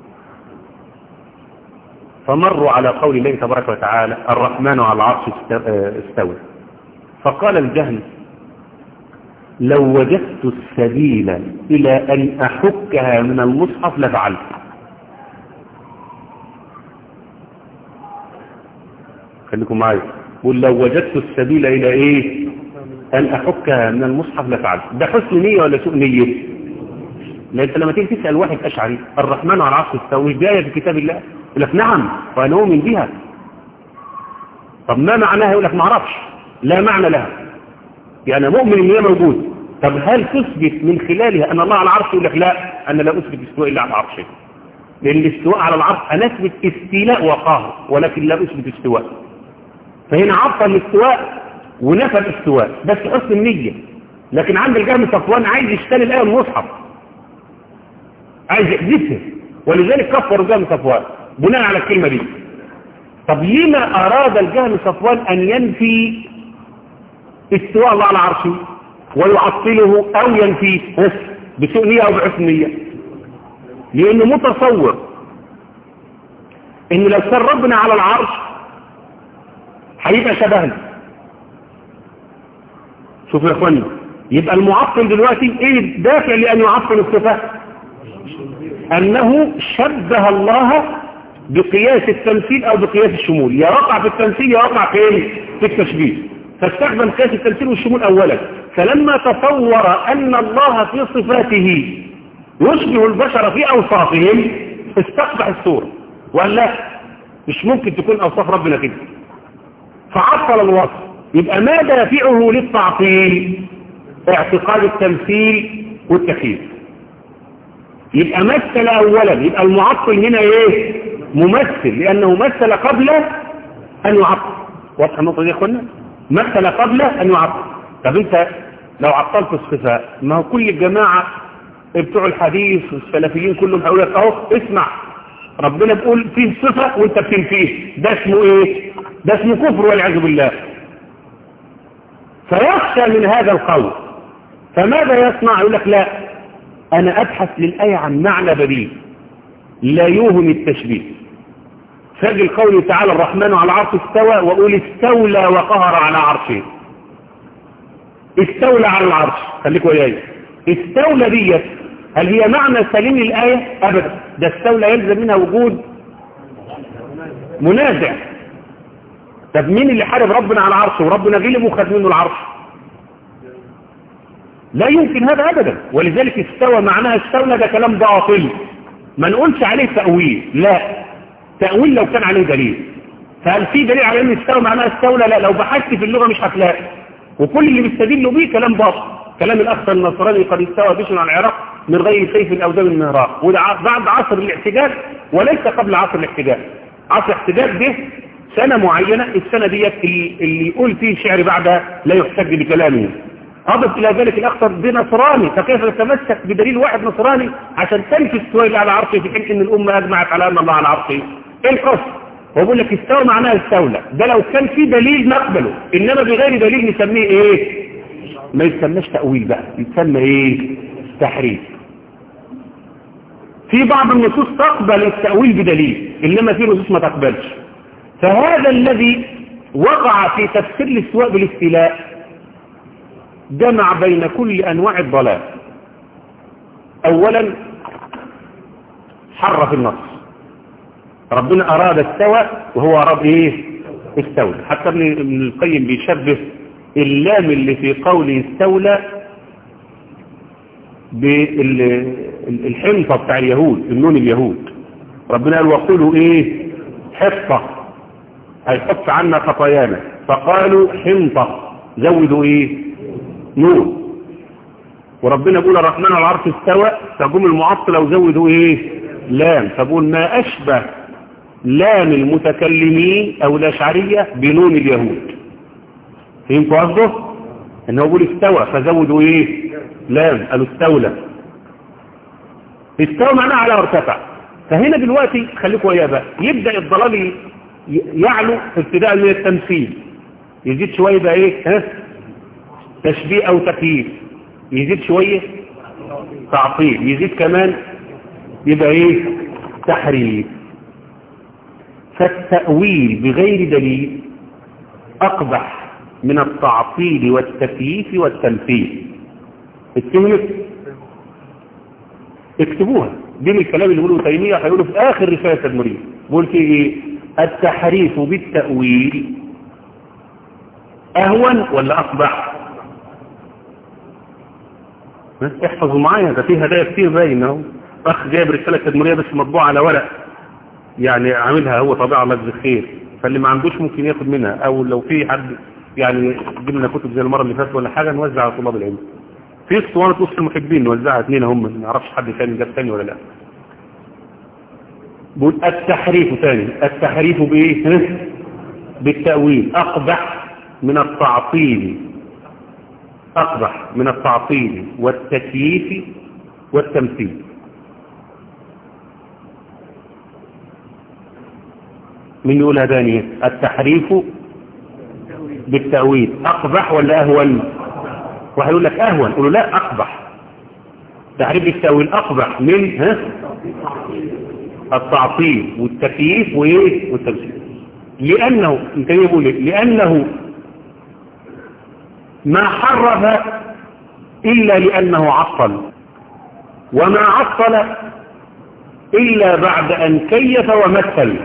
فمروا على قول الله تبارك وتعالى الرحمن على العرش است- آه، استوى فقال الجهل لو وجدت السبيل إلى أن أحكها من المصحف لفعلت خليكم معايا قل لو وجدت السبيل إلى إيه أن أحكها من المصحف لفعلت ده حسن نية ولا سوء نية لأن انت لما تيجي تسأل واحد أشعري الرحمن على العرش استوى مش جاية في كتاب الله يقول لك نعم وأنا أؤمن بها طب ما معناها يقول لك ما اعرفش لا معنى لها يعني مؤمن ان هي موجود طب هل تثبت من خلالها ان الله على العرش يقول لك لا انا لا اثبت استواء الا على العرش لان الاستواء على العرش انا اثبت استيلاء وقهر ولكن لا اثبت استواء فهنا عطل الاستواء ونفى الاستواء بس حسن النية لكن عند الجهم صفوان عايز يشتري الآية من المصحف عايز يحذفها ولذلك كفر الجهم صفوان بناء على الكلمة دي طب لما أراد الجهم صفوان أن ينفي استواء الله على عرشه ويعطله أو ينفيه بسوء نية أو بحسن نية لأنه متصور إن لو كان ربنا على العرش هيبقى شبهنا شوفوا يا اخواني يبقى المعطل دلوقتي ايه الدافع لان يعطل الصفات انه شبه الله بقياس التمثيل او بقياس الشمول يا وقع في التمثيل يا وقع في ايه في التشبيه فاستخدم قياس التمثيل والشمول اولا فلما تصور ان الله في صفاته يشبه البشر في اوصافهم استقبح الصورة وقال لا مش ممكن تكون اوصاف ربنا كده فعطل الوصف يبقى ما دافعه للتعطيل اعتقاد التمثيل والتكييف يبقى مثل اولا يبقى المعطل هنا ايه ممثل لانه مثل قبل ان يعطل واضح النقطه دي يا اخوانا مثل قبل ان يعطل طب انت لو عطلت الصفات ما هو كل الجماعه بتوع الحديث والسلفيين كلهم هيقول لك اهو اسمع ربنا بيقول فيه صفة وانت بتنفيه ده اسمه ايه ده اسمه كفر والعياذ بالله فيخشى من هذا القول فماذا يصنع يقول لك لا انا ابحث للآية عن معنى بديل لا يوهم التشبيه فاجي قوله تعالى الرحمن على العرش استوى وقول استولى وقهر على عرشه استولى على العرش خليكوا وياي استولى ديت هل هي معنى سليم الآية أبدا ده استولى يلزم منها وجود منازع طب مين اللي حارب ربنا على عرشه وربنا غلب وخد منه العرش لا يمكن هذا أبدا ولذلك استوى معناها استولى ده كلام باطل ما نقولش عليه تأويل لا تأويل لو كان عليه دليل فهل في دليل على ان استوى معناها استولى لا لو بحثت في اللغة مش هتلاقي وكل اللي بيستدلوا بيه كلام باطل كلام الأخ النصراني قد استوى بشر على العراق من غير سيف أو دم النهراء وده بعد عصر الاحتجاج وليس قبل عصر الاحتجاج عصر الاحتجاج ده سنة معينة السنة ديت اللي يقول فيه شعر بعدها لا يحتج بكلامه أضف إلى ذلك الأخطر بنصراني فكيف يتمسك بدليل واحد نصراني عشان تنفي استواء الله على عرشه في حين أن الأمة أجمعت على أن الله على عرشه إيه القصد؟ هو بيقول لك استوى معناها استولى ده لو كان في دليل نقبله إنما بغير دليل نسميه إيه؟ ما يسمىش تأويل بقى يسمى إيه؟ تحريف في بعض النصوص تقبل التأويل بدليل إنما في نصوص ما تقبلش فهذا الذي وقع في تفسير الاستواء بالاستيلاء جمع بين كل أنواع الضلال أولا حرف النص ربنا أراد استوى وهو أراد إيه استولى حتى ابن القيم بيشبه اللام اللي في قوله استولى بالحنطة بتاع اليهود النون اليهود ربنا قال وقولوا ايه حفظة هيحط عنا خطايانا فقالوا حنطة زودوا ايه نون وربنا يقول الرحمن على العرش استوى فجم المعطلة وزودوا ايه لام فبقول ما اشبه لام المتكلمين او الاشعرية بنون اليهود فهمتوا قصده ان هو بيقول استوى فزودوا ايه لام قالوا استولى استوى معناها على ارتفع فهنا دلوقتي خليكم وياه بقى يبدا الضلال يعلو ابتداء من التمثيل يزيد شويه بقى ايه ها تشبيه او تكييف يزيد شويه تعطيل يزيد كمان يبقى ايه تحريف فالتأويل بغير دليل أقبح من التعطيل والتكييف والتمثيل اتهمت اكتبوها دي من الكلام اللي بيقوله تيمية هيقوله في آخر رسالة المريد بيقول فيه ايه التحريف بالتأويل أهون ولا أقبح احفظوا معايا ده فيه هدايا كتير باين اهو اخ جايب رسالة تدمرية بس مطبوعة على ورق يعني عاملها هو طبيعة الله يجزيه خير فاللي ما عندوش ممكن ياخد منها او لو في حد يعني جيب لنا كتب زي المرة اللي فاتت ولا حاجة نوزع على طلاب العلم في اسطوانة وسط المحبين نوزعها اثنين هم ما نعرفش حد ثاني جاب ثاني ولا لا بقول التحريف ثاني التحريف بايه بالتأويل اقبح من التعطيل اقبح من التعطيل والتكييف والتمثيل من يقولها ثانية التحريف بالتأويل أقبح ولا أهون واحد يقول لك أهون يقول له لا أقبح تحريف بالتأويل أقبح من ها التعطيل والتكييف وإيه والتمثيل لأنه انت يقول لأنه ما حرف إلا لأنه عطل وما عطل إلا بعد أن كيف ومثل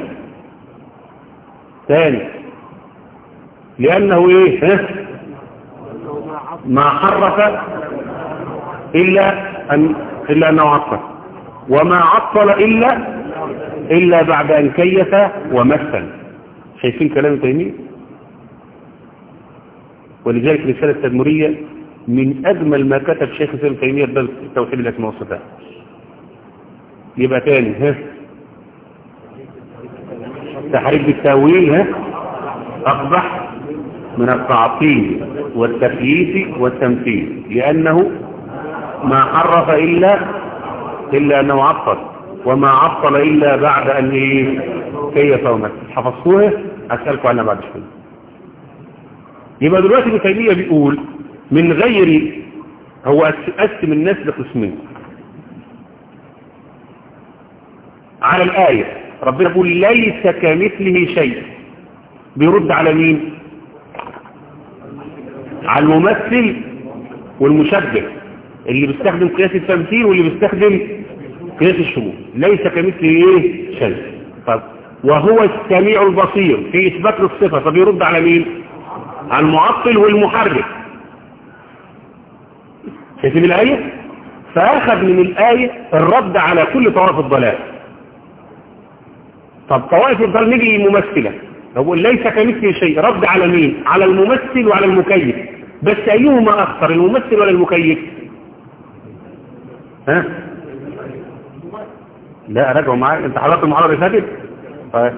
ثاني لأنه إيه ها؟ ما حرف إلا أن إلا أنه عطل وما عطل إلا إلا بعد أن كيف ومثل شايفين كلام تيمية ولذلك رسالة التدمرية من أجمل ما كتب شيخ سلم تيمية بل توحيد الأسماء والصفات يبقى تاني ها تحريف بالتاويل ها أقبح من التعطيل والتكييف والتمثيل لأنه ما حرف إلا إلا أنه عطل وما عطل إلا بعد أن إيه كيف ومثل حفظتوها أسألكم عنها بعد شوية يبقى دلوقتي ابن تيمية بيقول من غير هو قسم الناس لقسمين على الآية ربنا يقول ليس كمثله شيء بيرد على مين على الممثل والمشبه اللي بيستخدم قياس التمثيل واللي بيستخدم قياس الشمول ليس كمثله ايه شيء طب وهو السميع البصير في اثبات الصفه فبيرد على مين على المعطل والمحرك شايفين الايه فاخذ من الايه الرد على كل طوائف الضلال طب طوائف الضلال نيجي ممثله هو ليس كمثله شيء رد على مين على الممثل وعلى المكيف بس ايهما اخطر الممثل ولا المكيف ها لا راجعوا معايا انت حضرت المحاضره اللي فاتت طيب.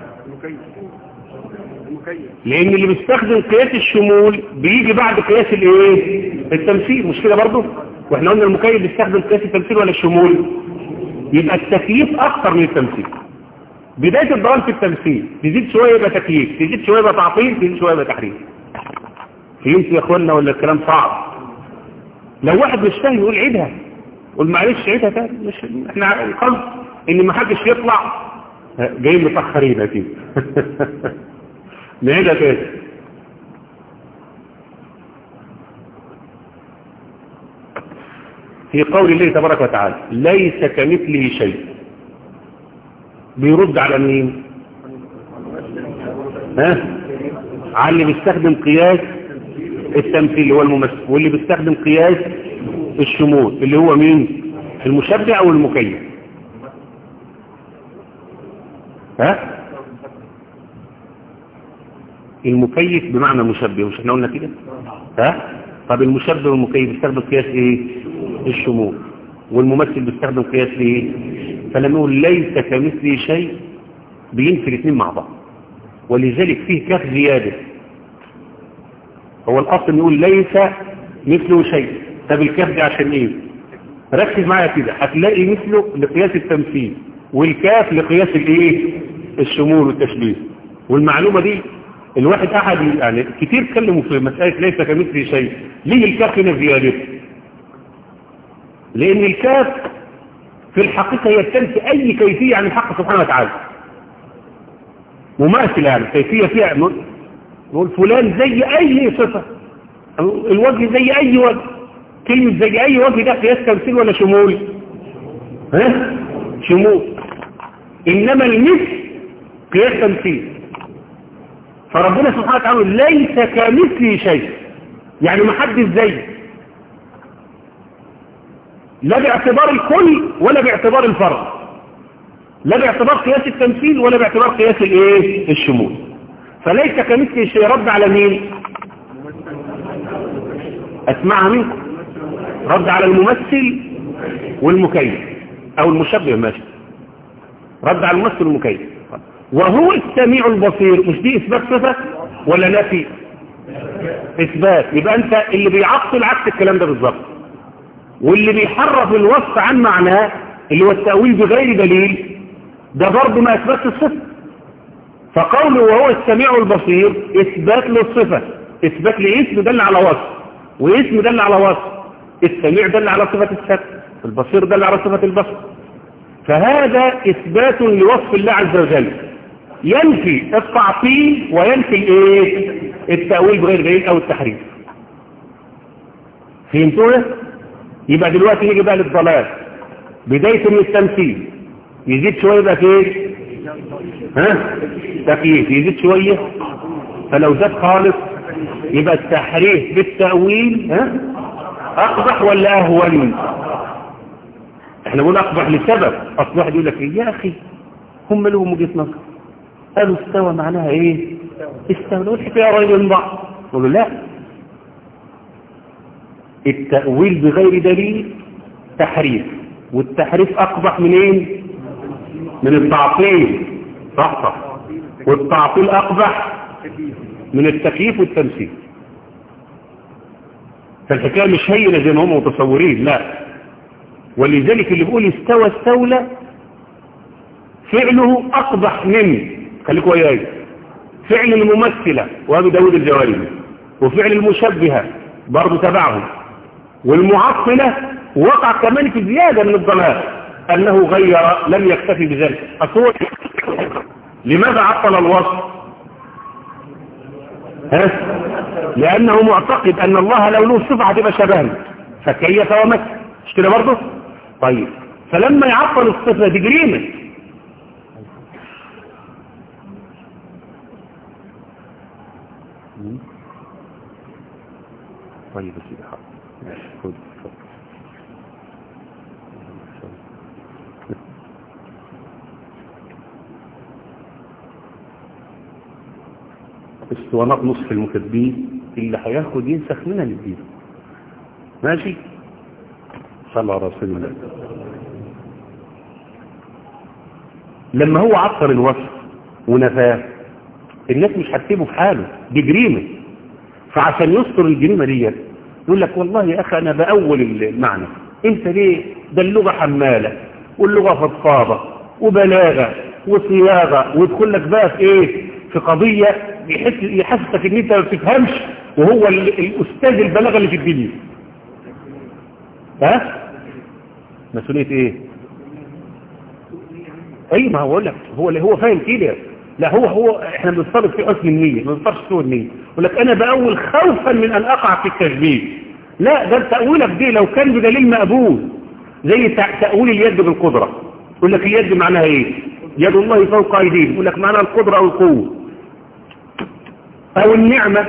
لان اللي بيستخدم قياس الشمول بيجي بعد قياس الايه التمثيل مش كده برضه واحنا قلنا المكيف بيستخدم قياس التمثيل ولا الشمول يبقى التكييف اكثر من التمثيل بدايه الضلال في التمثيل تزيد شويه يبقى تكييف تزيد شويه يبقى تعطيل تزيد شويه يبقى تحريف فهمت يا اخوانا ولا الكلام صعب لو واحد مش فاهم يقول عيدها قول معلش عيدها تاني مش احنا القصد ان ما حدش يطلع جاي متاخرين اكيد نعيدها تاني في قول الله تبارك وتعالى ليس كمثله شيء بيرد على مين ها على اللي بيستخدم قياس التمثيل اللي هو الممثل واللي بيستخدم قياس الشمول اللي هو مين المشبع او المكيف ها المكيف بمعنى مشبه مش احنا قلنا كده ها طب المشبه والمكيف بيستخدم قياس ايه الشمول والممثل بيستخدم قياس ايه فلما نقول ليس كمثله شيء بينفي الاثنين مع بعض ولذلك فيه كاف زياده هو الاصل نقول ليس مثله شيء طب الكاف دي عشان ايه ركز معايا كده هتلاقي مثله لقياس التمثيل والكاف لقياس الايه الشمول والتشبيه والمعلومه دي الواحد احد يعني كتير اتكلموا في مساله ليس كمثله شيء ليه الكاف هنا زياده لان الكاف في الحقيقه هي تنفي اي كيفيه عن الحق سبحانه وتعالى مماثله يعني كيفيه فيها نقول فلان زي اي صفه الوجه زي اي وجه كلمة زي اي وجه ده قياس تمثيل ولا شمول ها شمول انما المثل قياس تمثيل فربنا سبحانه وتعالى ليس كمثله شيء يعني ما حدش زيه لا باعتبار الكل ولا باعتبار الفرد لا باعتبار قياس التمثيل ولا باعتبار قياس الايه الشمول فليس كمثله شيء رد على مين اسمعها منكم رد على الممثل والمكيف او المشبه ماشي رد على الممثل والمكيف وهو السميع البصير مش دي اثبات صفه ولا نفي اثبات يبقى انت اللي بيعطل عكس الكلام ده بالظبط واللي بيحرف الوصف عن معناه اللي هو التأويل بغير دليل ده برضه ما اثبتش الصفه فقوله وهو السميع البصير اثبات للصفه اثبات لاسم دل على وصف واسم دل على وصف السميع دل على صفة السمع البصير دل على صفة البصر فهذا إثبات لوصف الله عز وجل ينفي التعطيل وينفي الايه التأويل بغير دليل أو التحريف فهمتونا يبقى دلوقتي نيجي بقى للضلال بداية من التمثيل يزيد شوية يبقى ايه ها تكييف يزيد شوية فلو زاد خالص يبقى التحريف بالتأويل ها أقبح ولا أهون احنا بنقول أقبح لسبب أصل واحد يقول لك إيه يا أخي هم لهم وجهة نظر قالوا استوى معناها إيه استوى نقول الحكاية قريبة من بعض قالوا لا التأويل بغير دليل تحريف والتحريف أقبح منين من التعطيل صح صح والتعطيل أقبح من التكييف والتمثيل فالحكاية مش هينة زي ما هم متصورين لا ولذلك اللي بيقول استوى استولى فعله أقبح من خليكم وياي فعل الممثلة وابي داود الجواري وفعل المشبهة برضه تبعهم والمعطلة وقع كمان في زيادة من الضلال أنه غير لم يكتفي بذلك أصور لماذا عطل الوصف ها؟ لأنه معتقد أن الله لو له صفة هتبقى شبهنا فكيف ومثل مش كده برضه طيب فلما يعطل الصفة دي جريمة طيب يا سيدي حاضر ماشي خد اتفضل. اسطوانات نصف المكذبين اللي هياخد ينسخ منها للدين ماشي صلى على رسول الله لما هو عطر الوصف ونفاه الناس مش هتسيبه في حاله دي جريمه فعشان يستر الجريمه ديت يقول لك والله يا اخي انا باول المعنى انت ليه ده اللغه حماله واللغه فضفاضه وبلاغه وصياغه ويدخل لك بقى في ايه في قضيه يحس يحسسك ان انت ما بتفهمش وهو ال- الاستاذ البلاغه اللي في الدنيا ها مسؤوليه ايه اي ما هو بقول لك هو اللي هو فاهم كده لا هو هو احنا بنفترض في حسن النيه ما بنفترض سوء النيه يقول لك انا باول خوفا من ان اقع في التشبيه لا ده تاويلك دي لو كان بدليل مقبول زي تع- تاويل اليد بالقدره يقول لك اليد معناها ايه يد الله فوق ايديهم يقول لك معناها القدره او القوه او النعمه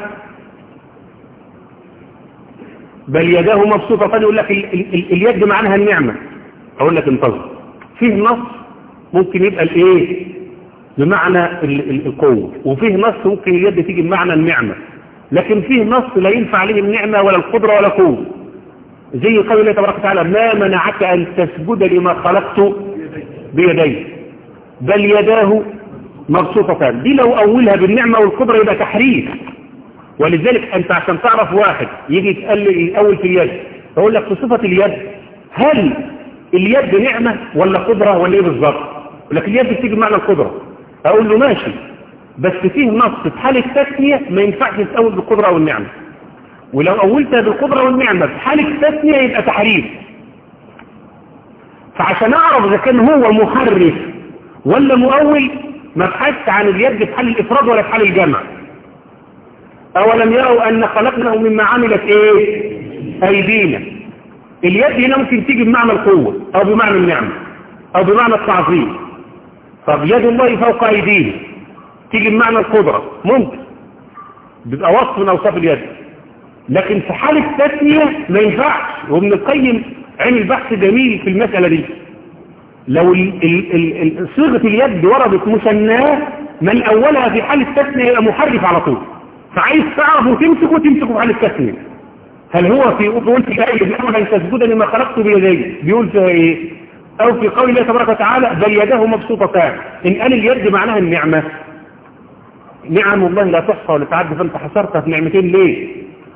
بل يداه مبسوطتان يقول لك ال ال ال اليد معناها النعمه اقول لك انتظر فيه نص ممكن يبقى الايه بمعنى ال ال القوة وفيه نص ممكن اليد تيجي بمعنى النعمة لكن فيه نص لا ينفع عليه النعمة ولا القدرة ولا قوة زي قول الله تبارك وتعالى ما منعك أن تسجد لما خلقت بيدي بل يداه مبسوطتان دي لو أولها بالنعمة والقدرة يبقى تحريف ولذلك أنت عشان تعرف واحد يجي يتقال لي يأول في اليد يقول لك في صفة اليد هل اليد نعمة ولا قدرة ولا ايه بالظبط يقول لك اليد بتيجي بمعنى القدرة اقول له ماشي بس فيه نص في حالة تثنية ما ينفعش تتأول بالقدرة والنعمة ولو أولتها بالقدرة والنعمة في حالة تثنية يبقى تحريف فعشان أعرف إذا كان هو محرف ولا مؤول ما ابحثش عن اليد في حال الإفراد ولا في حال الجمع أولم يروا أن خلقناه مما عملت إيه أيدينا اليد هنا ممكن تيجي بمعنى القوة أو بمعنى النعمة أو بمعنى التعظيم طب يد الله فوق أيديه تيجي بمعنى القدرة ممكن بيبقى وصف من أوصاف اليد لكن في حالة تثنية ما ينفعش وابن القيم عمل بحث جميل في المسألة دي لو ال ال ال ال صيغة اليد وردت مثناه من أولها في حالة تثنية يبقى محرف على طول فعايز تعرف وتمسكه وتمسكه في حالة تثنية هل هو في قلت الآية بيقول أن تسجد لما خلقت بيدي بيقول فيها إيه أو في قول الله تبارك وتعالى بل يداه مبسوطتان إن قال اليد معناها النعمة نعم الله لا تحصى ولا تعد فانت حصرتها في نعمتين ليه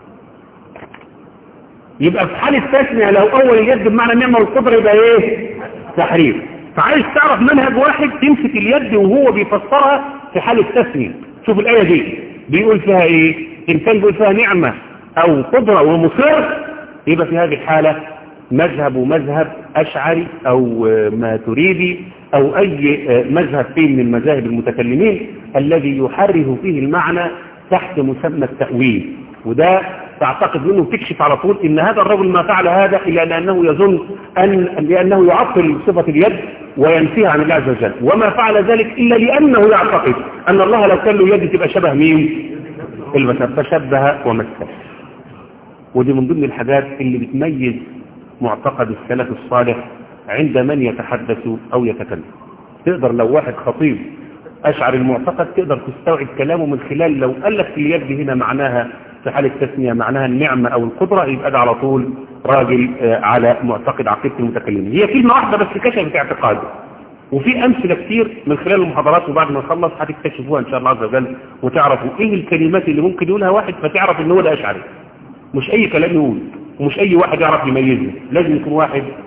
يبقى في حالة تثنية لو أول اليد بمعنى النعمة والقدرة يبقى إيه تحريف فعايز تعرف منهج واحد تمسك اليد وهو بيفسرها في حالة تثنية شوف الآية دي بيقول فيها إيه إن كان بيقول فيها نعمة أو قدرة ومصر يبقى في هذه الحالة مذهب ومذهب أشعري أو ماتريدي أو أي مذهب فيه من المذاهب المتكلمين الذي يحرف فيه المعنى تحت مسمى التأويل وده تعتقد منه تكشف على طول ان هذا الرجل ما فعل هذا الا لانه يظن ان لانه يعطل صفة اليد وينفيها عن الله عز وجل وما فعل ذلك الا لانه يعتقد ان الله لو كان له يد تبقى شبه مين المثل فشبه ومثل ودي من ضمن الحاجات اللي بتميز معتقد السلف الصالح عند من يتحدث او يتكلم تقدر لو واحد خطيب اشعر المعتقد تقدر تستوعب كلامه من خلال لو قال لك اليد هنا معناها في حالة تسمية معناها النعمة او القدرة يبقى ده على طول راجل على معتقد عقيدة المتكلمين هي كلمة واحدة بس كشفت اعتقاده وفي امثلة كتير من خلال المحاضرات وبعد ما نخلص هتكتشفوها ان شاء الله عز وجل وتعرفوا ايه الكلمات اللي ممكن يقولها واحد فتعرف ان هو ده اشعري مش اي كلام يقول ومش اي واحد يعرف يميزه لازم يكون واحد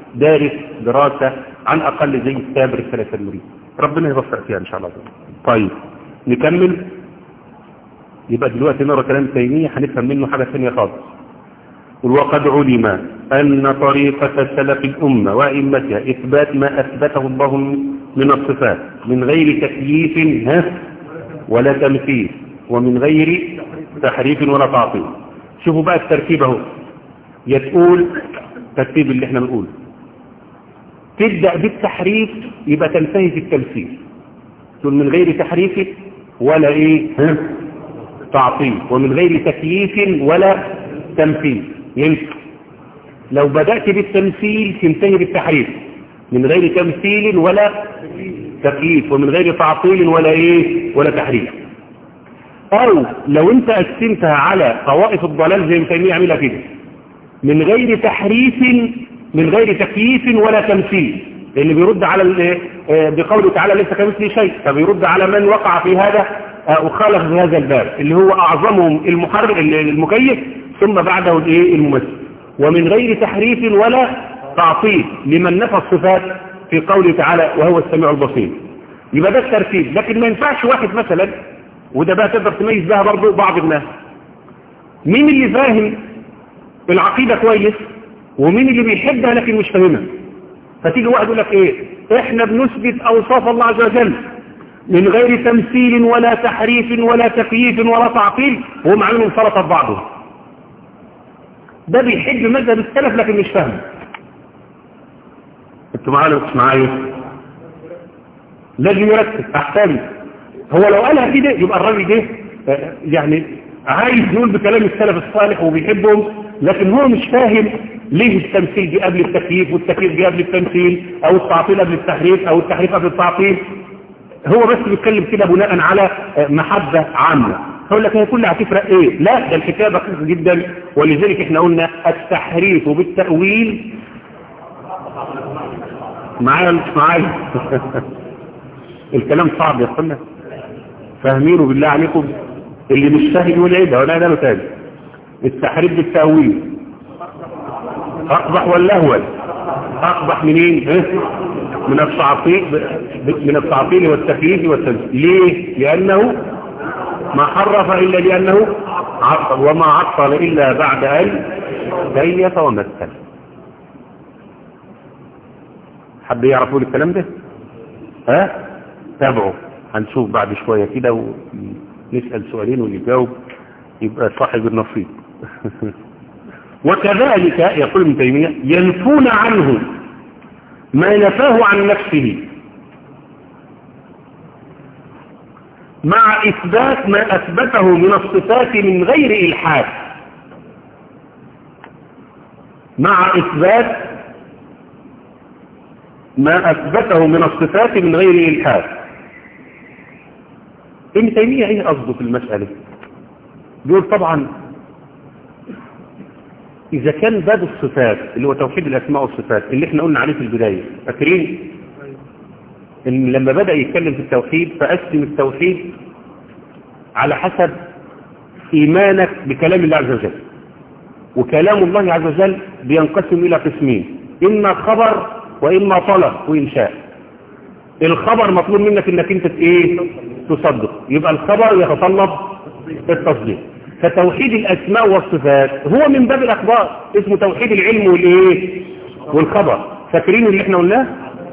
دارس دراسة عن أقل زي كتاب رسالة المريد ربنا يوفق فيها إن شاء الله طيب نكمل يبقى دلوقتي نرى كلام تيمية هنفهم منه حاجة ثانية خالص وقد علم أن طريقة سلف الأمة وأئمتها إثبات ما أثبته الله من الصفات من غير تكييف ها ولا تمثيل ومن غير تحريف ولا تعطيل شوفوا بقى الترتيب اهو يا تقول ترتيب اللي احنا بنقوله تبدأ بالتحريف يبقى تنتهي في التمثيل تقول من غير تحريف ولا ايه ها تعطيل ومن غير تكييف ولا تمثيل ينفع لو بدأت بالتمثيل تنتهي بالتحريف من غير تمثيل ولا تكييف ومن غير تعطيل ولا ايه ولا تحريف او لو انت قسمتها على طوائف الضلال زي ما تيميه عاملها كده من غير تحريف من غير تكييف ولا تمثيل اللي بيرد على بقوله تعالى ليس كمثله شيء فبيرد على من وقع في هذا وخالف في هذا الباب اللي هو اعظمهم المحرر المكيف ثم بعده الايه الممثل ومن غير تحريف ولا تعطيل لمن نفى الصفات في قوله تعالى وهو السميع البصير يبقى ده الترتيب لكن ما ينفعش واحد مثلا وده بقى تقدر تميز بها برضه بعض الناس مين اللي فاهم العقيدة كويس ومين اللي بيحبها لكن مش فاهمها فتيجي واحد يقول لك ايه احنا بنثبت اوصاف الله عز وجل من غير تمثيل ولا تحريف ولا تكييف ولا تعطيل وهم عاملين سلطة بعضهم ده بيحب مذهب السلف لكن مش فاهم انتوا معايا مش معايا لازم يركز احسن هو لو قالها كده يبقى الراجل ده يعني عايز يقول بكلام السلف الصالح وبيحبهم لكن هو مش فاهم ليه التمثيل جه قبل التكييف والتكييف جه قبل التمثيل او التعطيل قبل التحريف او التحريف قبل التعطيل هو بس بيتكلم كده بناء على محبة عامة هقول لك هي كلها هتفرق ايه لا ده الحكايه دقيقه جدا ولذلك احنا قلنا التحريف بالتأويل معايا مش معايا الكلام صعب يا اخوانا فاهمينه بالله عليكم اللي مش فاهم يقول ايه ده ولا ده تاني التحريف بالتأويل اقبح ولا اهون اقبح منين اه؟ من التعطيل من التعطيل والتكييف والتنزيل ليه لانه ما حرف الا لانه عطل وما عطل الا بعد ان كيف ومثل حد يعرفوا الكلام ده ها تابعوا هنشوف بعد شوية كده ونسأل سؤالين واللي يجاوب يبقى صاحب النصيب وكذلك يقول ابن تيمية ينفون عنه ما نفاه عن نفسه مع إثبات ما أثبته من الصفات من غير إلحاد مع إثبات ما أثبته من الصفات من غير إلحاد ابن تيمية ايه قصده في المسألة بيقول طبعا إذا كان باب الصفات اللي هو توحيد الأسماء والصفات اللي احنا قلنا عليه في البداية فاكرين إن لما بدأ يتكلم في التوحيد فأسلم التوحيد على حسب إيمانك بكلام الله عز وجل وكلام الله عز وجل بينقسم إلى قسمين إما خبر وإما طلب وإنشاء الخبر مطلوب منك إنك أنت إيه تصدق يبقى الخبر يتطلب التصديق فتوحيد الأسماء والصفات هو من باب الأخبار اسمه توحيد العلم والإيه والخبر فاكرين اللي احنا قلناه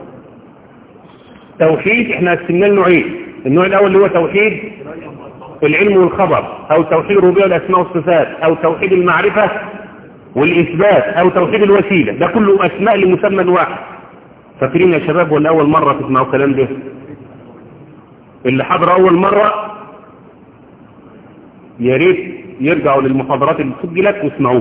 توحيد احنا قسمناه لنوعين النوع الأول اللي هو توحيد العلم والخبر أو توحيد الربوبيه والأسماء والصفات أو توحيد المعرفة والإثبات أو توحيد الوسيلة ده كله أسماء لمسمى واحد فاكرين يا شباب ولا أول مرة تسمعوا الكلام ده اللي حضر أول مرة يا ريت يرجعوا للمحاضرات اللي سجلت واسمعوها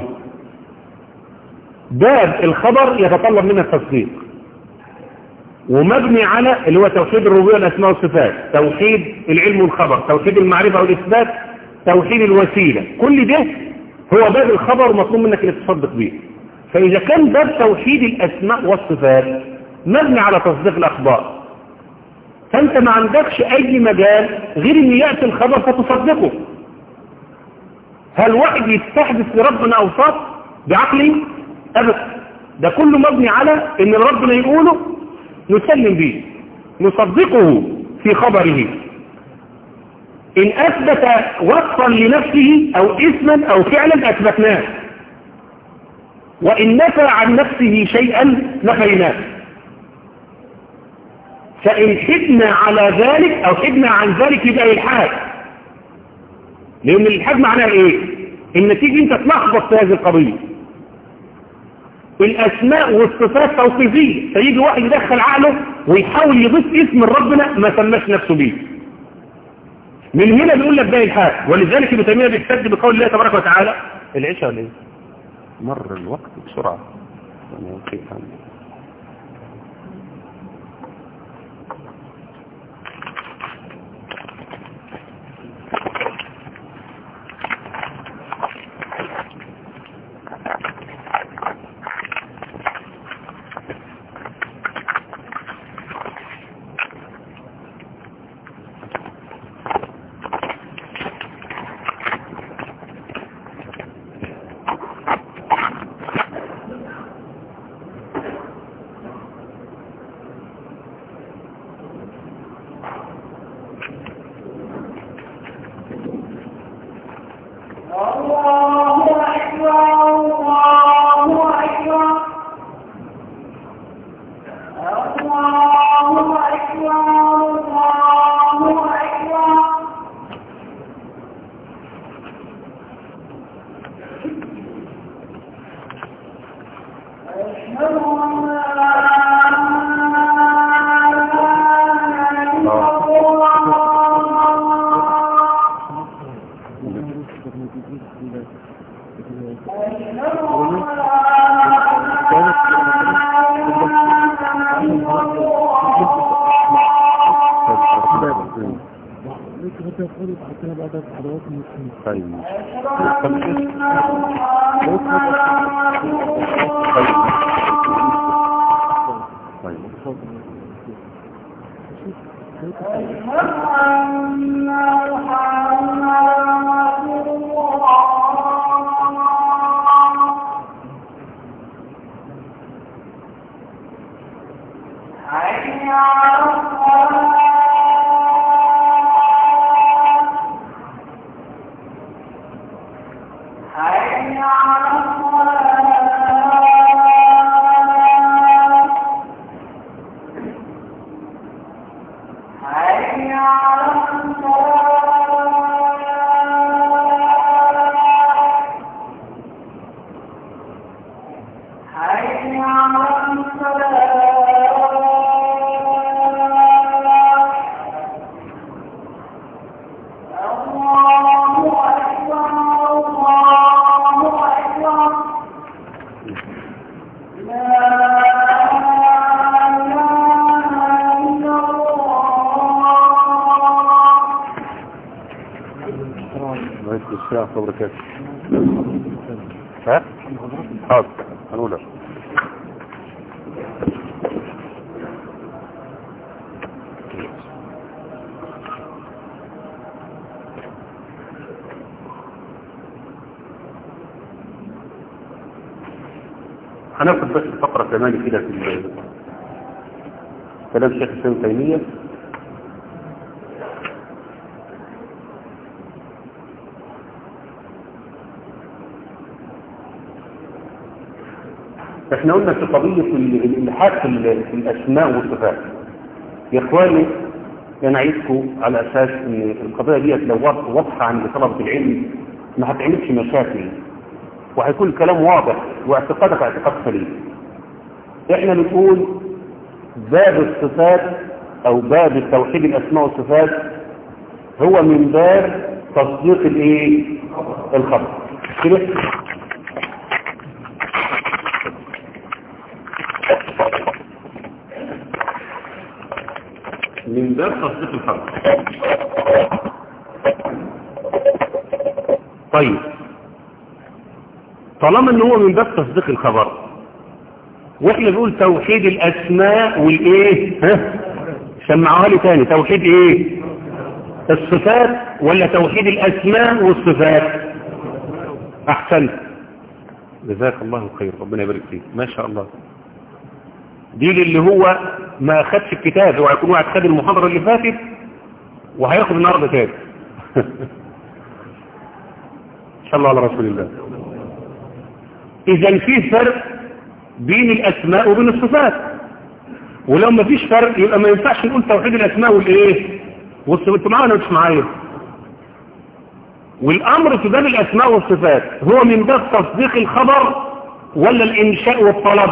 باب الخبر يتطلب منها التصديق ومبني على اللي هو توحيد الربوبيه والاسماء والصفات توحيد العلم والخبر توحيد المعرفه والاثبات توحيد الوسيله كل ده هو باب الخبر مطلوب منك انك تصدق بيه فاذا كان باب توحيد الاسماء والصفات مبني على تصديق الاخبار فانت ما عندكش اي مجال غير ان ياتي الخبر فتصدقه هل واحد يستحدث لربنا اوصاف بعقله ابدا ده كله مبني على ان ربنا يقوله نسلم به نصدقه في خبره إن أثبت وصفا لنفسه أو اسما أو فعلا أثبتناه وإن نفى عن نفسه شيئا نفيناه فإن حدنا على ذلك أو حدنا عن ذلك يبقى إلحاد لأن الإلحاد معناه إيه؟ إن تيجي أنت تلخبط في هذه القضية الأسماء والصفات توقيفية فيجي واحد يدخل عقله ويحاول يضيف اسم ربنا ما سماش نفسه بيه من هنا بيقول لك ده الحاد ولذلك ابن تيميه بيحتج بقول الله تبارك وتعالى العشاء ولا ايه؟ مر الوقت بسرعة أنا أوكي عنه. طيب طيب وعليكم السلام ورحمة الله وبركاته ها؟ حاضر هنقولها هناخد بس فقرة كمان كده في ال- كلام الشيخ الإسلام ابن تيمية احنا قلنا في قضية ال- الإلحاد في ال- في الأسماء والصفات يا إخواني أنا عايزكم على أساس إن القضية ديت لو واض- واضحة عند طلبة العلم ما هتعملش مشاكل وهيكون الكلام واضح واعتقادك اعتقاد سليم احنا بنقول باب الصفات او باب توحيد الاسماء والصفات هو من باب تصديق الايه الخبر كده من باب تصديق الخبر طيب طالما ان هو من باب تصديق الخبر واحنا بنقول توحيد الاسماء والايه ها سمعوها لي تاني توحيد ايه الصفات ولا توحيد الاسماء والصفات احسنت جزاك الله خير ربنا يبارك فيك ما شاء الله دي اللي هو ما اخدش الكتاب هو هيكون واحد خد المحاضرة اللي فاتت وهياخد النهارده تاني ان شاء الله على رسول الله اذا في فرق بين الاسماء وبين الصفات ولو ما فيش فرق يبقى ما ينفعش نقول توحيد الاسماء والايه والصفات انتوا معايا ولا مش معايا والامر في باب الاسماء والصفات هو من باب تصديق الخبر ولا الانشاء والطلب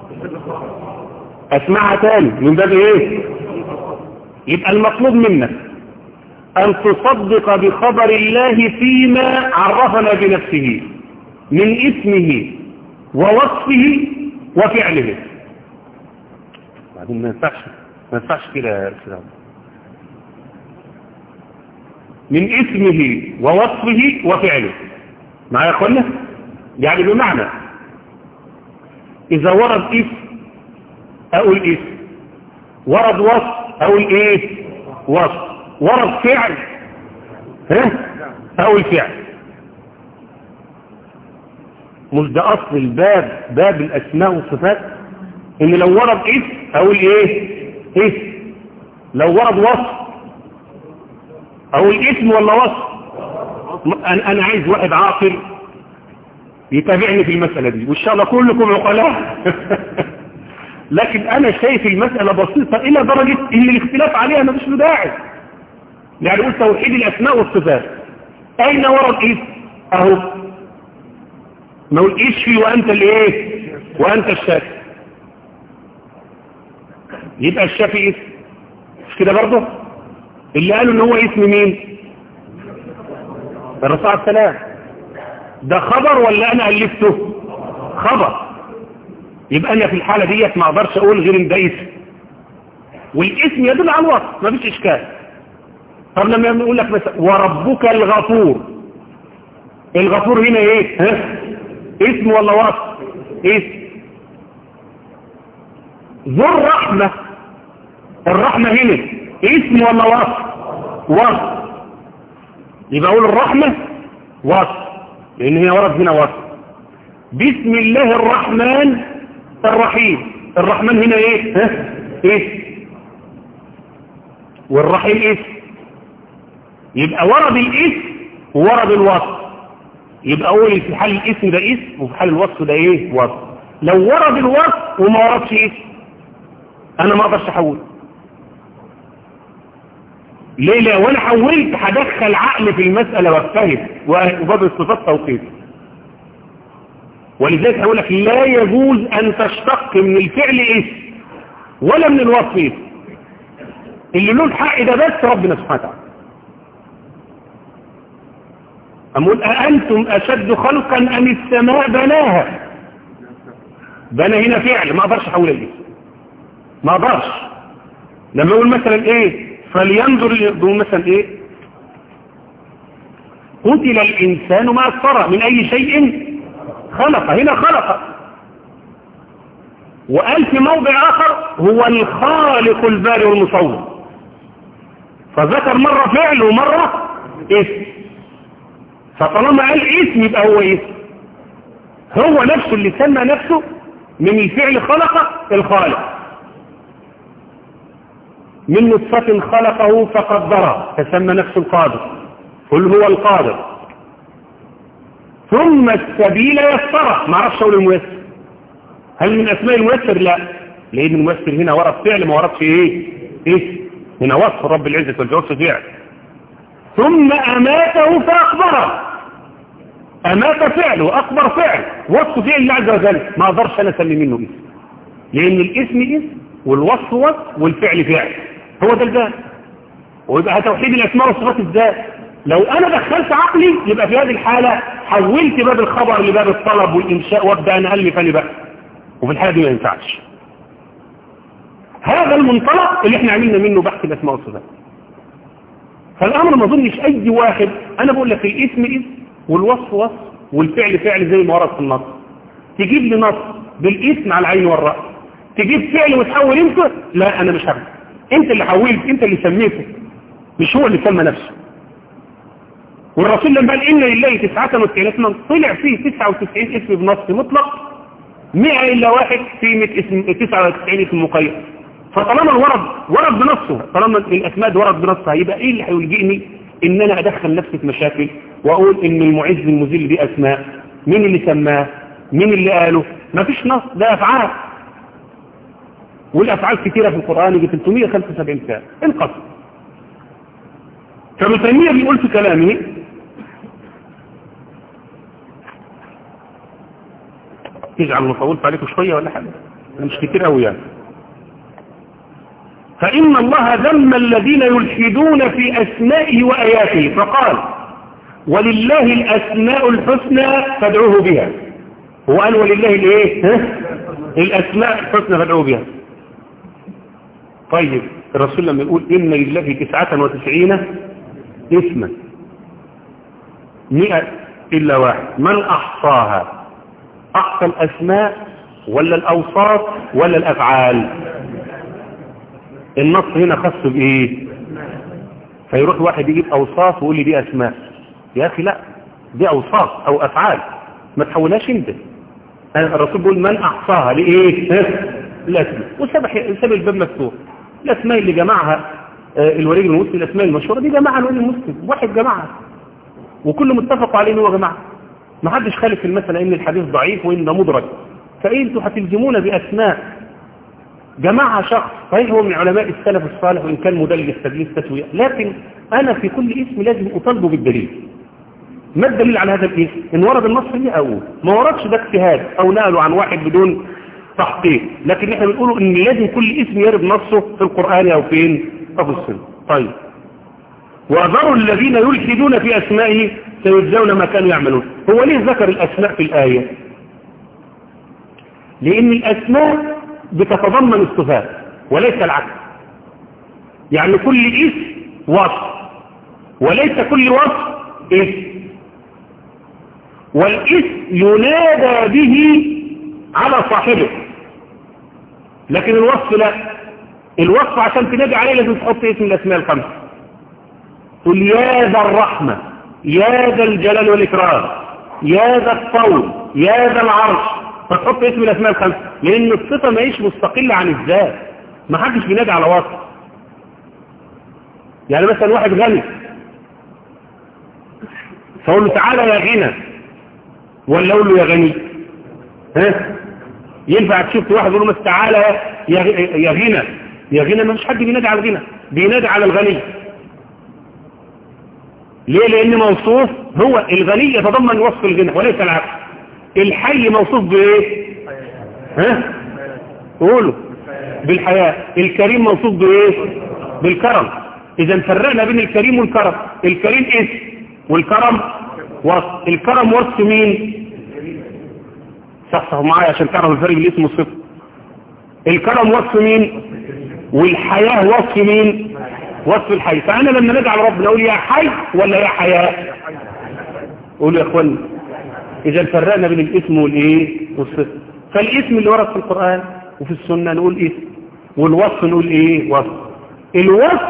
اسمعها تاني من باب ايه يبقى المطلوب منك ان تصدق بخبر الله فيما عرفنا بنفسه من اسمه ووصفه وفعله بعدين ما ينفعش ما ينفعش كده يا استاذ من اسمه ووصفه وفعله معايا يا اخوانا يعني بمعنى اذا ورد اسم اقول اسم ورد وصف اقول ايه وصف ورد فعل ها اقول فعل مش ده اصل الباب باب الاسماء والصفات ان لو ورد اسم اقول ايه اسم لو ورد وصف اقول اسم ولا وصف انا انا عايز واحد عاقل يتابعني في المسألة دي وان شاء الله كلكم عقلاء لكن انا شايف المسألة بسيطة الى درجة ان الاختلاف عليها ما فيش له داعي يعني قلت توحيد الاسماء والصفات اين ورد اسم اهو ما هو الاشفي وانت الايه وانت الشافي يبقى الشافي اسم مش كده برضه اللي قالوا ان هو اسم مين الرسول عليه السلام ده خبر ولا انا الفته خبر يبقى انا في الحالة ديت ما اقدرش اقول غير ان ده اسم والاسم يدل على الوصف ما فيش اشكال طب لما يقول لك مثلا وربك الغفور الغفور هنا ايه ها اسم ولا وصف اسم ذو الرحمة الرحمة هنا اسم ولا وصف وصف يبقى اقول الرحمة وصف لان هي ورد هنا وصف بسم الله الرحمن الرحيم الرحمن هنا ايه ها اسم والرحيم اسم يبقى ورد الاسم وورد الوصف يبقى اقول في حال الاسم ده اسم وفي حال الوصف ده ايه وصف لو ورد الوصف وما وردش اسم انا ما اقدرش احول ليه لا وانا حولت هدخل عقل في المسألة واجتهد وباب الصفات توقيت ولذلك هقول لك لا يجوز ان تشتق من الفعل اسم ولا من الوصف اسم اللي له الحق ده بس ربنا سبحانه وتعالى أقول أأنتم أشد خلقا أم السماء بناها بنى هنا فعل ما أقدرش أحول الاسم ما أقدرش لما يقول مثلا إيه فلينظر يقول مثلا إيه قتل الإنسان ما أكثر من أي شيء خلق هنا خلق وقال في موضع آخر هو الخالق البارئ والمصور فذكر مرة فعل ومرة اسم فطالما قال اسم يبقى هو اسم هو نفسه اللي سمى نفسه من الفعل خلق الخالق من نطفة خلقه فقدره فسمى نفسه القادر قل هو القادر ثم السبيل يسره ما عرفش اقول الميسر هل من اسماء الميسر لا لان الميسر هنا ورد فعل ما وردش ايه اسم هنا وصف رب العزة والجواب فعل ثم اماته فاقبره امات فعل واكبر فعل وصف فعل الله عز وجل ما اقدرش انا اسمي منه اسم لان الاسم اسم والوصف وصف والفعل فعل هو ده الباب ويبقى توحيد الاسماء والصفات ازاي لو انا دخلت عقلي يبقى في هذه الحالة حولت باب الخبر لباب الطلب والانشاء وابدا انا الف انا بقى وفي الحالة دي ما ينفعش هذا المنطلق اللي احنا عملنا منه بحث الاسماء والصفات فالامر ما اظنش اي واحد انا بقول لك الاسم اسم والوصف وصف والفعل فعل زي ما ورد في النص تجيب لي نص بالاسم على العين والراس تجيب فعل وتحول انت لا انا مش هعمل انت اللي حولت انت اللي سميته مش هو اللي سمى نفسه والرسول لما قال إن لله تسعة وتسعين اسما طلع فيه تسعة وتسعين اسم بنص مطلق مئة إلا واحد في 100 اسم 99 اسم مقيد فطالما الورد ورد بنصه طالما الأسماء دي ورد بنصها يبقى إيه اللي هيلجئني إن أنا أدخل نفسي في مشاكل وأقول إن المعز المذل دي أسماء مين اللي سماه مين اللي قاله ما فيش نص ده أفعال والأفعال كثيرة في القرآن يجي 375 فعل انقص فابن تيمية بيقول في كلامه تجعل مطولت عليكم شوية ولا حاجة مش كتير قوي يعني فإن الله ذم الذين يلحدون في أسمائه وآياته فقال ولله الأسماء الحسنى فادعوه بها هو قال ولله الايه ها؟ الأسماء الحسنى فادعوه بها طيب الرسول لما يقول إن لله تسعة وتسعين اسما مئة إلا واحد من أحصاها أحصى الأسماء ولا الأوصاف ولا الأفعال النص هنا خاص بإيه فيروح واحد يجيب أوصاف ويقول لي دي أسماء يا أخي لا دي أوصاف أو أفعال ما تحولهاش انت الرسول بيقول من أحصاها لإيه الأسماء وساب الباب مفتوح الأسماء اللي جمعها الوليد المسلم الأسماء المشهورة دي جماعة الوليد المسلم واحد جماعة وكل متفق عليه ان هو جماعة ما حدش خالف في المسألة ان الحديث ضعيف وان ده مدرج فايه انتوا هتلزمونا بأسماء جماعة شخص صحيح هو من علماء السلف الصالح وإن كان مدلس تدليس تسوية لكن أنا في كل اسم لازم أطالبه بالدليل ما الدليل على هذا الاسم إن ورد النص ليه أول ما وردش ده اجتهاد أو نقله عن واحد بدون تحقيق لكن احنا بنقوله إن لازم كل اسم يرد نصه في القرآن أو فين أو في السنة طيب وذروا الذين يلحدون في أسمائه سيجزون ما كانوا يعملون هو ليه ذكر الأسماء في الآية لأن الأسماء بتتضمن الصفات وليس العكس يعني كل اسم وصف وليس كل وصف اسم والاسم ينادى به على صاحبه لكن الوصف لا الوصف عشان تنادي عليه لازم تحط اسم الاسماء الخمسه قل يا ذا الرحمه يا ذا الجلال والاكرام يا ذا الطول يا ذا العرش فتحط اسم الاسماء الخمسه لان الصفه ما هيش مستقله عن الذات ما حدش بينادي على وصف يعني مثلا واحد غني فاقول له تعالى يا غنى ولا اقول له يا غني ها ينفع تشوف واحد يقول له بس تعالى يا يا غنى يا غنى ما فيش حد بينادي على الغنى بينادي على الغني ليه لان موصوف هو الغني يتضمن وصف الغنى وليس العكس الحي موصوف بايه ها قولوا بالحياة الكريم موصوف بايه بالكرم اذا فرقنا بين الكريم والكرم الكريم اسم والكرم وصف الكرم وصف مين صحصحوا معايا عشان تعرفوا الفرق بين الاسم والصفه الكرم وصف مين والحياة وصف مين وصف الحي فانا لما نجعل ربنا اقول يا حي ولا يا حياة قولوا يا اخواني إذا فرقنا بين الاسم والإيه والصفة فالاسم اللي ورد في القرآن وفي السنة نقول اسم والوصف نقول إيه وصف الوصف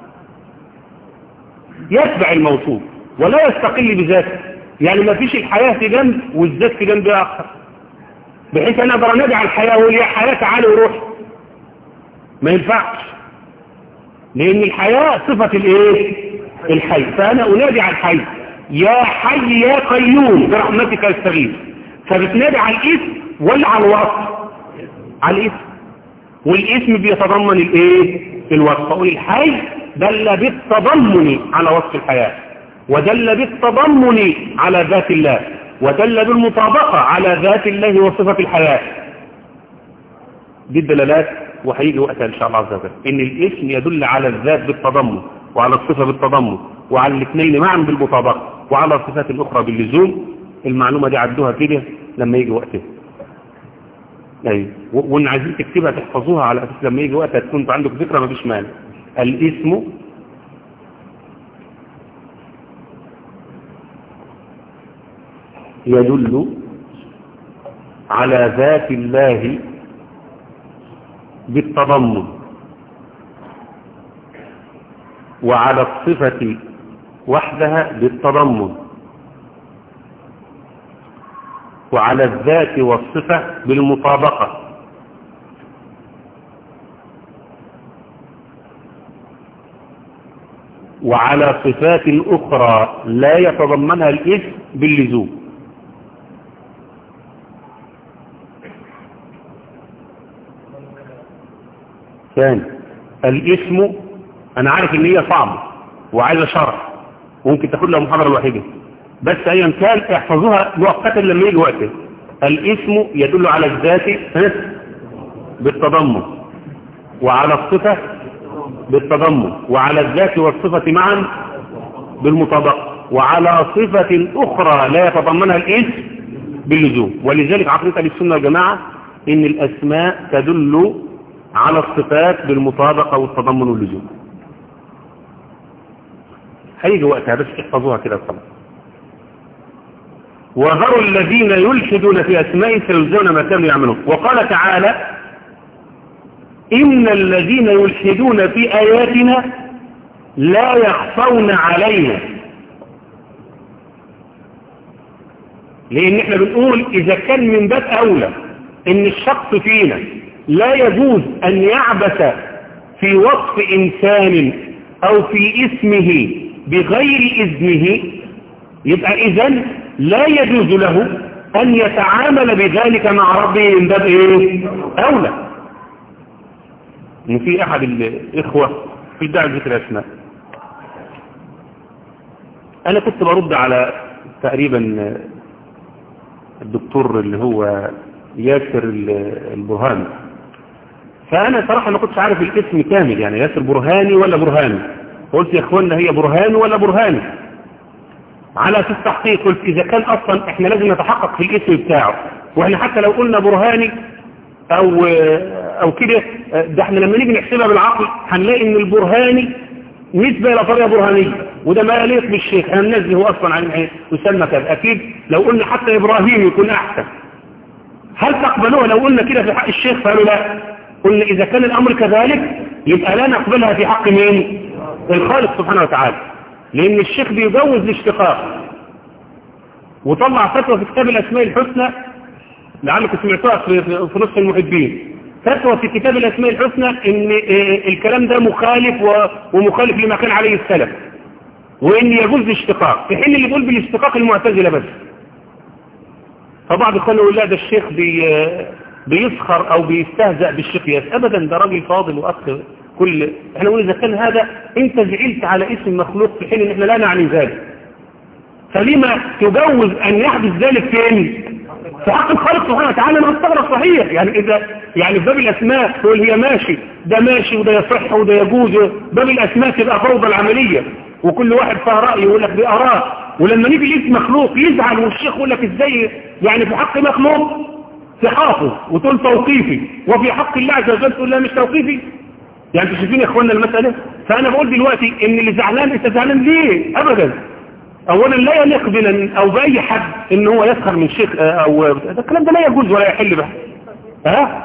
يتبع الموصوف ولا يستقل بذاته يعني ما فيش الحياة في جنب والذات في جنب آخر بحيث أنا أقدر أنادي على الحياة وأقول يا حياة تعالي وروح ما ينفعش لأن الحياة صفة الإيه الحي فأنا أنادي على الحي يا حي يا قيوم برحمتك استغيث فبتنادي على الاسم ولا على الوصف على الاسم والاسم بيتضمن الايه الوصف اقول الحي دل بالتضمن على وصف الحياة ودل بالتضمن على ذات الله ودل بالمطابقة على ذات الله وصفة الحياة دي الدلالات وهيجي وقتها ان شاء الله عز وجل ان الاسم يدل على الذات بالتضمن وعلى الصفة بالتضمن وعلى الاثنين معا بالمطابقة وعلى الصفات الأخرى باللزوم المعلومة دي عدوها كده لما يجي وقتها أيوة وإن عايزين تكتبها تحفظوها على أساس لما يجي وقتها تكون عندك ذكرى ما فيش مانع الاسم يدل على ذات الله بالتضمن وعلى الصفة وحدها بالتضمن وعلى الذات والصفة بالمطابقة وعلى صفات أخرى لا يتضمنها الاسم باللزوم ثاني الاسم أنا عارف إن هي صعبة وعايزة شرح وممكن تاخد لها محاضرة الوحيدة بس أيا كان احفظوها مؤقتا لما يجي وقته الاسم يدل على الذات بالتضمن وعلى الصفة بالتضمن وعلى الذات والصفة معا بالمطابقة وعلى صفة أخرى لا يتضمنها الاسم باللزوم ولذلك عقيدة السنة والجماعة إن الأسماء تدل على الصفات بالمطابقة والتضمن واللزوم هيجي وقتها بس احفظوها كده خلاص وذروا الذين يلحدون في أسمائه سيجزون ما كانوا يعملون وقال تعالى إن الذين يلحدون في آياتنا لا يخفون علينا لأن احنا بنقول إذا كان من باب أولى إن الشخص فينا لا يجوز أن يعبث في وصف إنسان أو في اسمه بغير إذنه يبقى إذن لا يجوز له أن يتعامل بذلك مع ربه من باب إيه؟ أولى إن في أحد الإخوة في داعي ذكر أسماء أنا كنت برد على تقريبا الدكتور اللي هو ياسر البرهاني فأنا صراحة ما كنتش عارف الاسم كامل يعني ياسر برهاني ولا برهاني قلت يا اخوانا هي برهان ولا برهاني على اساس تحقيق قلت اذا كان اصلا احنا لازم نتحقق في الاسم بتاعه واحنا حتى لو قلنا برهاني او او كده ده احنا لما نيجي نحسبها بالعقل هنلاقي ان البرهاني نسبة الى طريقة برهانية وده ما يليق بالشيخ احنا الناس هو اصلا عن ايه يسمى كذا اكيد لو قلنا حتى ابراهيم يكون احسن هل تقبلوها لو قلنا كده في حق الشيخ فقالوا لا قلنا اذا كان الامر كذلك يبقى لا نقبلها في حق مين الخالق سبحانه وتعالى لأن الشيخ بيجوز الاشتقاق وطلع فتوى في كتاب الأسماء الحسنى لعلكم سمعتوها في نصف المحبين فتوى في كتاب الأسماء الحسنى ان الكلام ده مخالف ومخالف لما كان عليه السلف وان يجوز الاشتقاق في حين اللي بيقول بالاشتقاق المعتزلة بس فبعض اخواننا يقول لا ده الشيخ بي بيسخر او بيستهزأ بالشيخ ياس ابدا ده راجل فاضل واخ كل احنا نقول اذا كان هذا انت زعلت على اسم مخلوق في حين ان احنا لا نعني ذلك فلما تجوز ان يحدث ذلك فين في حق الخالق سبحانه وتعالى انا استغرب صحيح يعني اذا يعني في باب الاسماء تقول هي ماشي ده ماشي وده يصح وده يجوز باب الاسماء تبقى فوضى العمليه وكل واحد فيها راي يقول لك دي اراء ولما نيجي الاسم مخلوق يزعل والشيخ يقول لك ازاي يعني في حق مخلوق تحافظ وتقول توقيفي وفي حق الله عز وجل تقول لا مش توقيفي يعني انتوا شايفين يا اخوانا المسألة فانا بقول دلوقتي ان اللي زعلان انت زعلان ليه ابدا اولا لا يليق بنا او باي حد ان هو يسخر من شيخ او ده الكلام ده لا يجوز ولا يحل به ها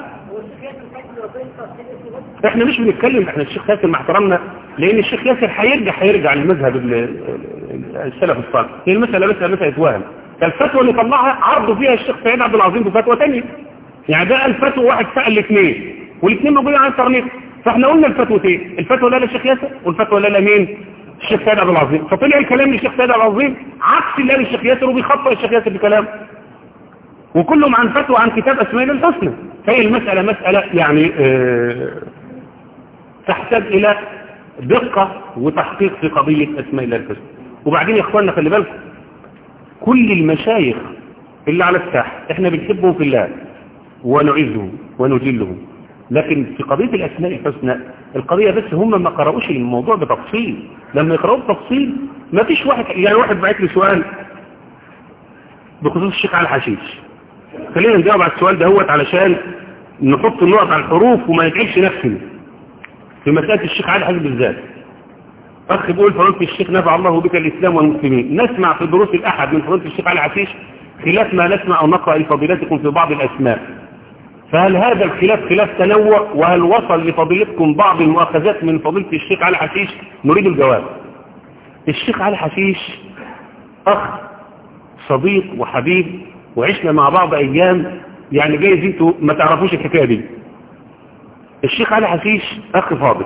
احنا مش بنتكلم احنا الشيخ ياسر مع احترامنا لان الشيخ ياسر هيرجع هيرجع للمذهب السلف الصالح هي المسألة بس مسألة وهم الفتوى اللي طلعها عرضوا فيها الشيخ سعيد عبد العظيم بفتوى ثانيه يعني ده الفتوى واحد سأل الاثنين والاثنين موجودين على الانترنت فاحنا قلنا الفتوتين الفتوى لا للشيخ ياسر والفتوى لا لمين الشيخ سيد عبد العظيم فطلع الكلام للشيخ سيد عبد العظيم عكس اللي قال الشيخ ياسر وبيخطئ الشيخ ياسر بكلام وكلهم عن فتوى عن كتاب اسماء الحسنى فهي المسألة مسألة يعني اه تحتاج الى دقة وتحقيق في قضية اسماء الله الحسنى وبعدين يا اخواننا خلي بالكم كل المشايخ اللي على الساحة احنا بنحبهم في الله ونعزهم ونجلهم لكن في قضية الأسماء الحسنى القضية بس هم ما قرأوش الموضوع بتفصيل لما يقرأوه بتفصيل ما فيش واحد يعني واحد بعت لي سؤال بخصوص الشيخ على الحشيش خلينا نجاوب على السؤال ده هوت علشان نحط النقط على الحروف وما يتعبش نفسنا في مسألة الشيخ علي الحشيش بالذات أخ بيقول فضيلة الشيخ نفع الله بك الإسلام والمسلمين نسمع في دروس الأحد من فضيلة الشيخ علي الحشيش خلاف ما نسمع أو نقرأ لفضيلتكم في بعض الأسماء فهل هذا الخلاف خلاف تنوع وهل وصل لفضيلتكم بعض المؤاخذات من فضيلة الشيخ علي حشيش نريد الجواب الشيخ علي حشيش اخ صديق وحبيب وعشنا مع بعض ايام يعني جايز انتوا ما تعرفوش الحكايه دي الشيخ علي حشيش اخ فاضل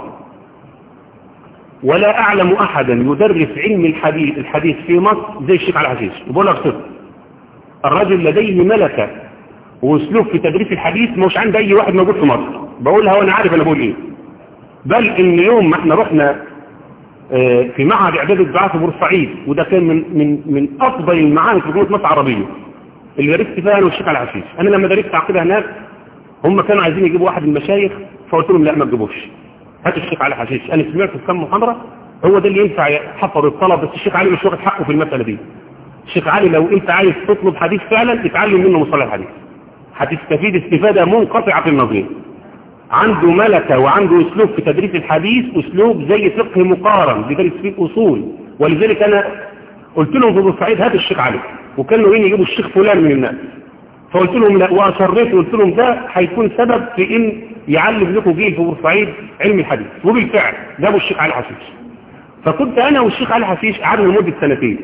ولا اعلم احدا يدرس علم الحديث الحديث في مصر زي الشيخ علي حشيش وبقول لك صدق الرجل لديه ملكه واسلوب في تدريس الحديث مش عند اي واحد موجود في مصر بقولها وانا عارف انا بقول ايه بل ان يوم ما احنا رحنا في معهد اعداد الدعاة في بورسعيد وده كان من من من افضل المعاهد في جمهوريه مصر العربيه اللي درست فيها انا والشيخ علي حشيش انا لما درست عقيده هناك هم كانوا عايزين يجيبوا واحد من المشايخ فقلت لهم لا ما تجيبوش هاتوا الشيخ علي حشيش انا سمعت في كم محاضره هو ده اللي ينفع يحفظ الطلب بس الشيخ علي مش واخد حقه في المساله دي الشيخ علي لو انت عايز تطلب حديث فعلا اتعلم منه مصطلح الحديث هتستفيد استفاده منقطعه في النظير عنده ملكة وعنده اسلوب في تدريس الحديث اسلوب زي فقه مقارن بيدرس فيه الاصول ولذلك انا قلت لهم في بورسعيد هات الشيخ علي وكانوا ناويين يجيبوا الشيخ فلان من الناس فقلت لهم لا واصريت وقلت لهم ده هيكون سبب في ان يعلم لكم جيل في بورسعيد علم الحديث وبالفعل جابوا الشيخ علي حشيش فكنت انا والشيخ علي حشيش قعدنا لمده سنتين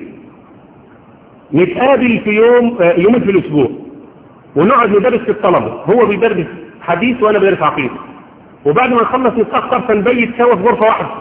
نتقابل في يوم يومين في الاسبوع ونقعد ندرس الطلبه هو بيدرس حديث وانا بدرس عقيده وبعد ما نخلص نتاخر فنبيت سوا في غرفه واحده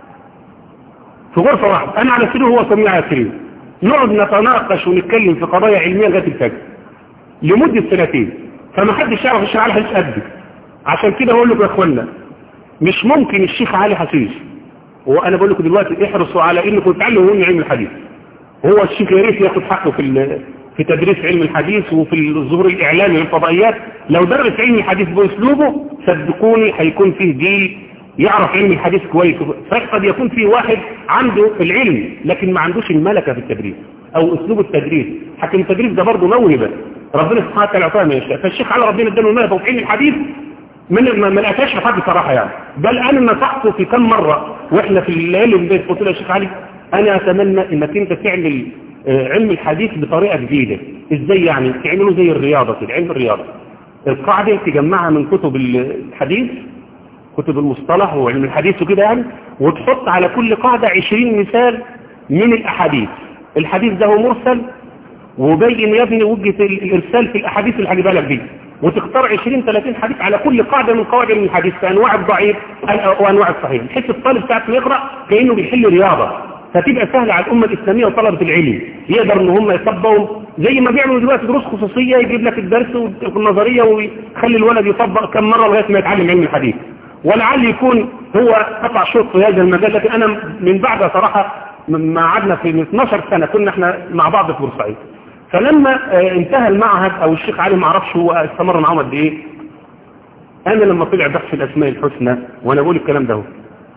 في غرفه واحده انا على سرير وهو سميع على سرير نقعد نتناقش ونتكلم في قضايا علميه لغايه الفجر لمده سنتين فما حدش يعرف الشيخ علي حشيش قدي عشان كده بقول لكم يا اخوانا مش ممكن الشيخ علي حشيش وانا بقول لكم دلوقتي احرصوا على انكم تعلموا مني علم الحديث هو الشيخ يا ريت ياخد حقه في في تدريس علم الحديث وفي الظهور الإعلامي للفضائيات لو درس علم الحديث بأسلوبه صدقوني هيكون فيه جيل يعرف علم الحديث كويس قد يكون فيه واحد عنده العلم لكن ما عندوش الملكة في التدريس أو أسلوب التدريس حكم التدريس ده برضه موهبة ربنا سبحانه وتعالى اعطاها ما يشاء فالشيخ على ربنا اداله الملكة في علم الحديث من ما لقاش لحد صراحة يعني بل أنا نصحته في كم مرة وإحنا في الليالي اللي قلت له يا شيخ علي أنا أتمنى إنك أنت تعمل علم الحديث بطريقة جديدة ازاي يعني تعملوا زي الرياضة كده علم الرياضة القاعدة تجمعها من كتب الحديث كتب المصطلح وعلم الحديث وكده يعني وتحط على كل قاعدة 20 مثال من الأحاديث الحديث ده هو مرسل وبين يا ابني وجهة الإرسال في الأحاديث اللي هجيبها لك دي وتختار 20 30 حديث على كل قاعدة من قواعد علم الحديث في أنواع الضعيف وأنواع الصحيح بحيث الطالب ساعة ما يقرأ كأنه بيحل رياضة فتبقى سهلة على الأمة الإسلامية وطلبة العلم يقدر ان هم يطبقوا زي ما بيعملوا دلوقتي دروس خصوصية يجيب لك الدرس والنظرية ويخلي الولد يطبق كم مرة لغاية ما يتعلم علم الحديث ولعل يكون هو قطع شوط في هذا المجال لكن أنا من بعد صراحة ما قعدنا في 12 سنة كنا احنا مع بعض في بورسعيد فلما انتهى المعهد او الشيخ علي ما اعرفش هو استمر معاهم قد ايه انا لما طلع بحث الاسماء الحسنى وانا بقول الكلام ده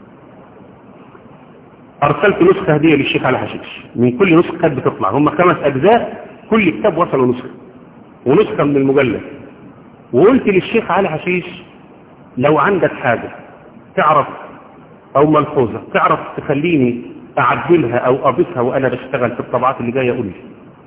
ارسلت نسخة هدية للشيخ علي حشيش من كل نسخة كانت بتطلع هم خمس اجزاء كل كتاب وصلوا نسخة ونسخة من المجلد وقلت للشيخ علي حشيش لو عندك حاجة تعرف او ملحوظة تعرف تخليني اعدلها او اضيفها وانا بشتغل في الطبعات اللي جاية اقول لي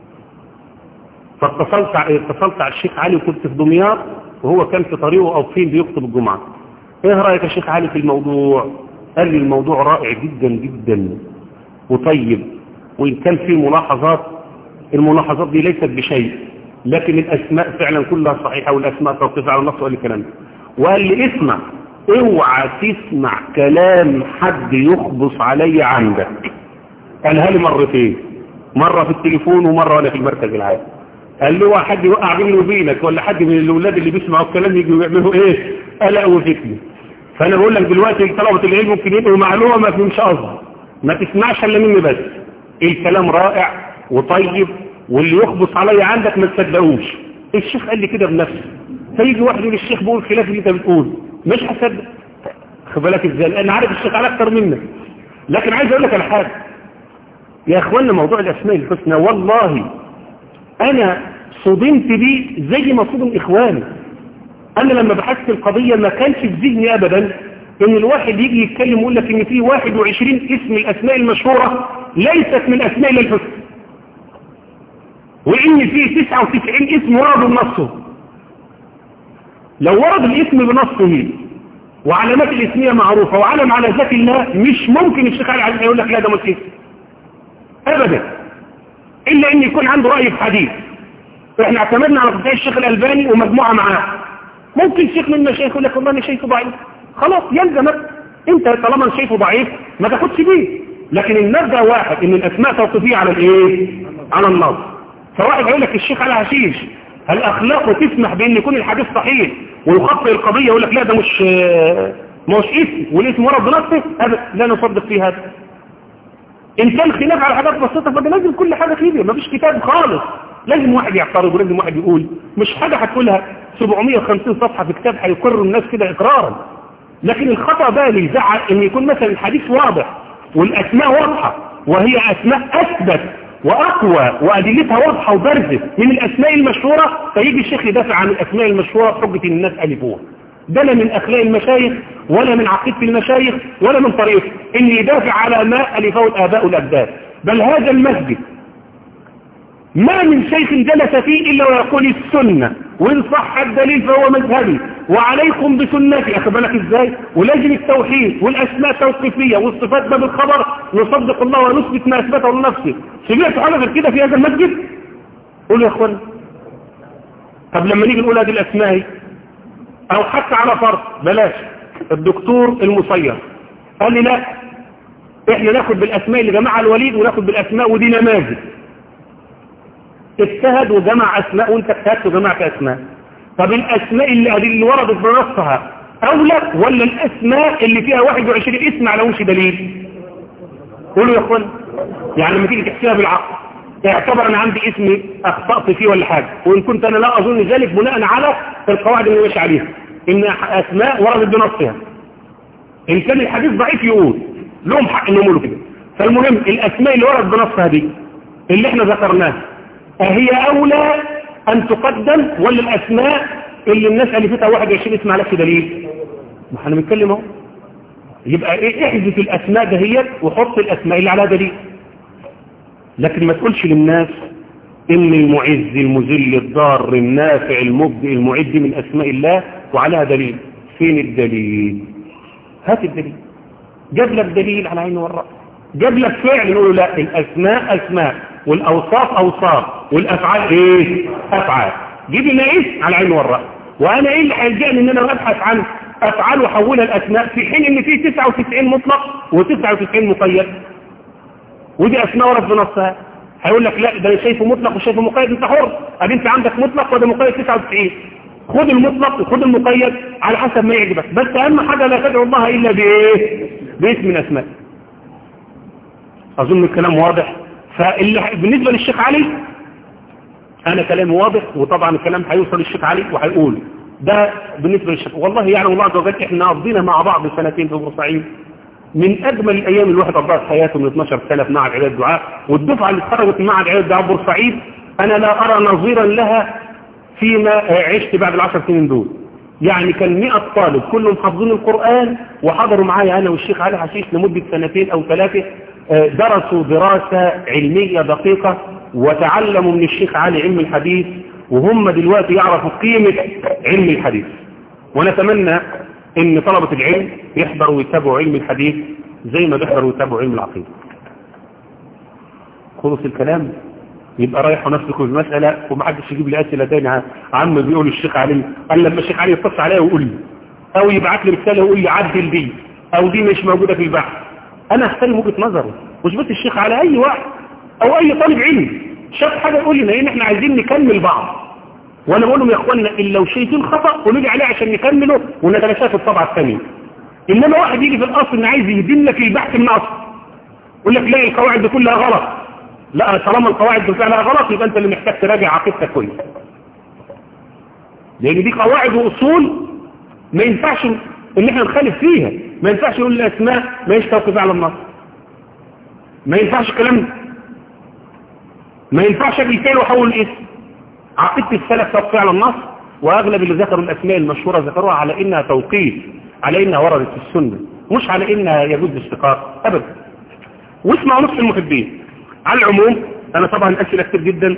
فاتصلت اتصلت على الشيخ علي وكنت في دمياط وهو كان في طريقه او فين بيخطب الجمعة ايه رأيك يا شيخ علي في الموضوع قال لي الموضوع رائع جدا جدا وطيب وإن كان فيه ملاحظات الملاحظات دي ليست بشيء لكن الأسماء فعلا كلها صحيحة والأسماء توقف على النص وقال لي كلام وقال لي اسمع اوعى تسمع كلام حد يخبص علي عندك قالها لي مرتين مرة في التليفون ومرة وانا في المركز العام قال له حد يوقع بيني وبينك ولا حد من الاولاد اللي بيسمعوا الكلام يجوا يعملوا ايه قلق وفتنه فانا بقول لك دلوقتي طلبة العلم ممكن يبقوا معلومة ما فيهمش قصد ما تسمعش الا مني بس الكلام رائع وطيب واللي يخبص عليا عندك ما تصدقوش الشيخ قال لي كده بنفسه فيجي واحد يقول الشيخ بيقول خلاف اللي انت بتقول مش هصدق خد بالك ازاي انا عارف الشيخ على اكتر منك لكن عايز اقول لك على حاجه يا اخوانا موضوع الاسماء الحسنى والله انا صدمت بيه زي ما صدم اخواني انا لما بحثت القضية ما كانش في ذهني ابدا ان الواحد يجي يتكلم ويقول لك ان في 21 اسم الاسماء المشهورة ليست من اسماء الله الحسنى وان في 99 اسم وردوا بنصه لو ورد الاسم بنصه وعلامات الاسمية معروفة وعلم على ذات الله مش ممكن الشيخ علي عزيز يقول لك لا ده مش اسم ابدا الا ان يكون عنده رأي في حديث احنا اعتمدنا على قضايا الشيخ الالباني ومجموعة معاه ممكن شيخ من المشايخ يقول لك والله انا شايفه ضعيف خلاص يلزمك انت طالما شايفه ضعيف ما تاخدش بيه لكن المبدا واحد ان الاسماء توقيفيه على الايه على النص فواحد يقول لك الشيخ على هشيش هل اخلاقه تسمح بان يكون الحديث صحيح ويخطئ القضيه يقول لك لا ده مش مش اسم والاسم ورد بنفسه هذا لا نصدق فيه هذا ان كان خلاف على حاجات بسيطه فده لازم كل حاجه كده مفيش كتاب خالص لازم واحد يعترض ولازم واحد يقول مش حاجه هتقولها 750 صفحه في كتاب هيقروا الناس كده اقرارا لكن الخطا بقى اللي يزعل ان يكون مثلا الحديث واضح والاسماء واضحه وهي اسماء اثبت واقوى وادلتها واضحه وبارزه من الاسماء المشهوره فيجي الشيخ يدافع عن الاسماء المشهوره بحجه ان الناس الفوها ده لا من اخلاق المشايخ ولا من عقيده المشايخ ولا من طريقه ان يدافع على ما الفه الاباء والاجداد بل هذا المسجد ما من شيخ جلس فيه إلا ويقول السنة وإن صح الدليل فهو مذهبي وعليكم بسنتي أخذ بالك إزاي ولازم التوحيد والأسماء توقيفية والصفات باب الخبر نصدق الله ونثبت ما أثبته لنفسه سمعت حاجة غير كده في هذا المسجد قولوا يا أخوان طب لما نيجي نقول هذه الأسماء أو حتى على فرض بلاش الدكتور المصير قال لي لا احنا ناخد بالأسماء اللي جماعة الوليد وناخد بالأسماء ودي نماذج اجتهد وجمع أسماء وانت اجتهدت وجمعت أسماء طب الأسماء اللي, اللي وردت بنصها أولى ولا الأسماء اللي فيها 21 اسم على وش دليل قولوا يا اخوان يعني لما تيجي تحسبها بالعقل اعتبر انا عندي اسم اخطأت فيه ولا حاجة وان كنت انا لا اظن ذلك بناء على القواعد اللي ماشي عليها ان اسماء وردت بنصها ان كان الحديث ضعيف يقول لهم حق انهم يقولوا كده فالمهم الاسماء اللي وردت بنصها دي اللي احنا ذكرناها أهي أولى أن تقدم ولا الأسماء اللي الناس ألفتها 21 اسم على دليل ما احنا بنتكلم اهو يبقى ايه احذف الأسماء دهيت وحط الأسماء اللي عليها دليل لكن ما تقولش للناس إن المعز المذل الضار النافع المبدئ المعد من أسماء الله وعليها دليل فين الدليل هات الدليل جاب لك دليل على عينه والرأس جاب لك فعل نقول لا الأسماء أسماء والأوصاف أوصاف والأفعال إيه أفعال جيب لنا إيه على عين والرأس وأنا إيه اللي هيلجأني إن أنا أبحث عن أفعال وحولها الأسماء في حين إن في 99 مطلق و99 مقيد ودي أسماء ورد بنصها هيقول لك لا ده أنا شايفه مطلق وشايفه مقيد أنت حر أدي أنت عندك مطلق وده مقيد 99 خد المطلق وخد المقيد على حسب ما يعجبك بس أهم حاجة لا تدعو الله إلا بإيه باسم من أسماء أظن الكلام واضح فبالنسبة للشيخ علي أنا كلامي واضح وطبعا الكلام هيوصل للشيخ علي وهيقول ده بالنسبة للشيخ والله يعني الله عز وجل احنا قضينا مع بعض سنتين في بورسعيد من أجمل الأيام اللي الواحد قضاها في حياته من 12 سنة في معهد عيادة الدعاء والدفعة اللي اتخرجت من معهد عيادة الدعاء بورسعيد أنا لا أرى نظيرا لها فيما عشت بعد العشر سنين دول يعني كان 100 طالب كلهم حافظين القرآن وحضروا معايا أنا والشيخ علي حشيش لمدة سنتين أو ثلاثة درسوا دراسة علمية دقيقة وتعلموا من الشيخ علي علم الحديث وهم دلوقتي يعرفوا قيمة علم الحديث ونتمنى ان طلبة العلم يحضروا ويتابعوا علم الحديث زي ما بيحضروا ويتابعوا علم العقيدة خلص الكلام يبقى رايحوا نفسكم في المسألة ومحدش يجيب لي أسئلة تاني عم بيقول الشيخ علي قال لما الشيخ علي يتصل عليا ويقول لي او يبعت لي رسالة ويقول لي عدل دي او دي مش موجودة في البحث انا احترم وجهة نظره مش بس الشيخ على اي واحد او اي طالب علم شاف حاجة يقول لنا ايه احنا عايزين نكمل بعض وانا بقول لهم يا اخوانا ان لو شايفين خطأ قولوا لي عليه عشان نكمله ونتلاشاه في الطبعة الثانية انما واحد يجي في الاصل ان عايز يهدم لك البحث من اصل يقول لك لا القواعد دي كلها غلط لا طالما القواعد دي فعلها غلط يبقى انت اللي محتاج تراجع عقيدتك كويس لان دي قواعد واصول ما ينفعش ان احنا نخالف فيها ما ينفعش نقول الاسماء ما يش توقف على النص ما ينفعش الكلام ما ينفعش اجي تاني واحول الاسم عقيده السلف توقف على النص واغلب اللي ذكروا الاسماء المشهوره ذكروها على انها توقيف على انها وردت في السنه مش على انها يجوز الاستقرار ابدا واسمعوا نصف المحبين على العموم انا طبعا اسئله كتير جدا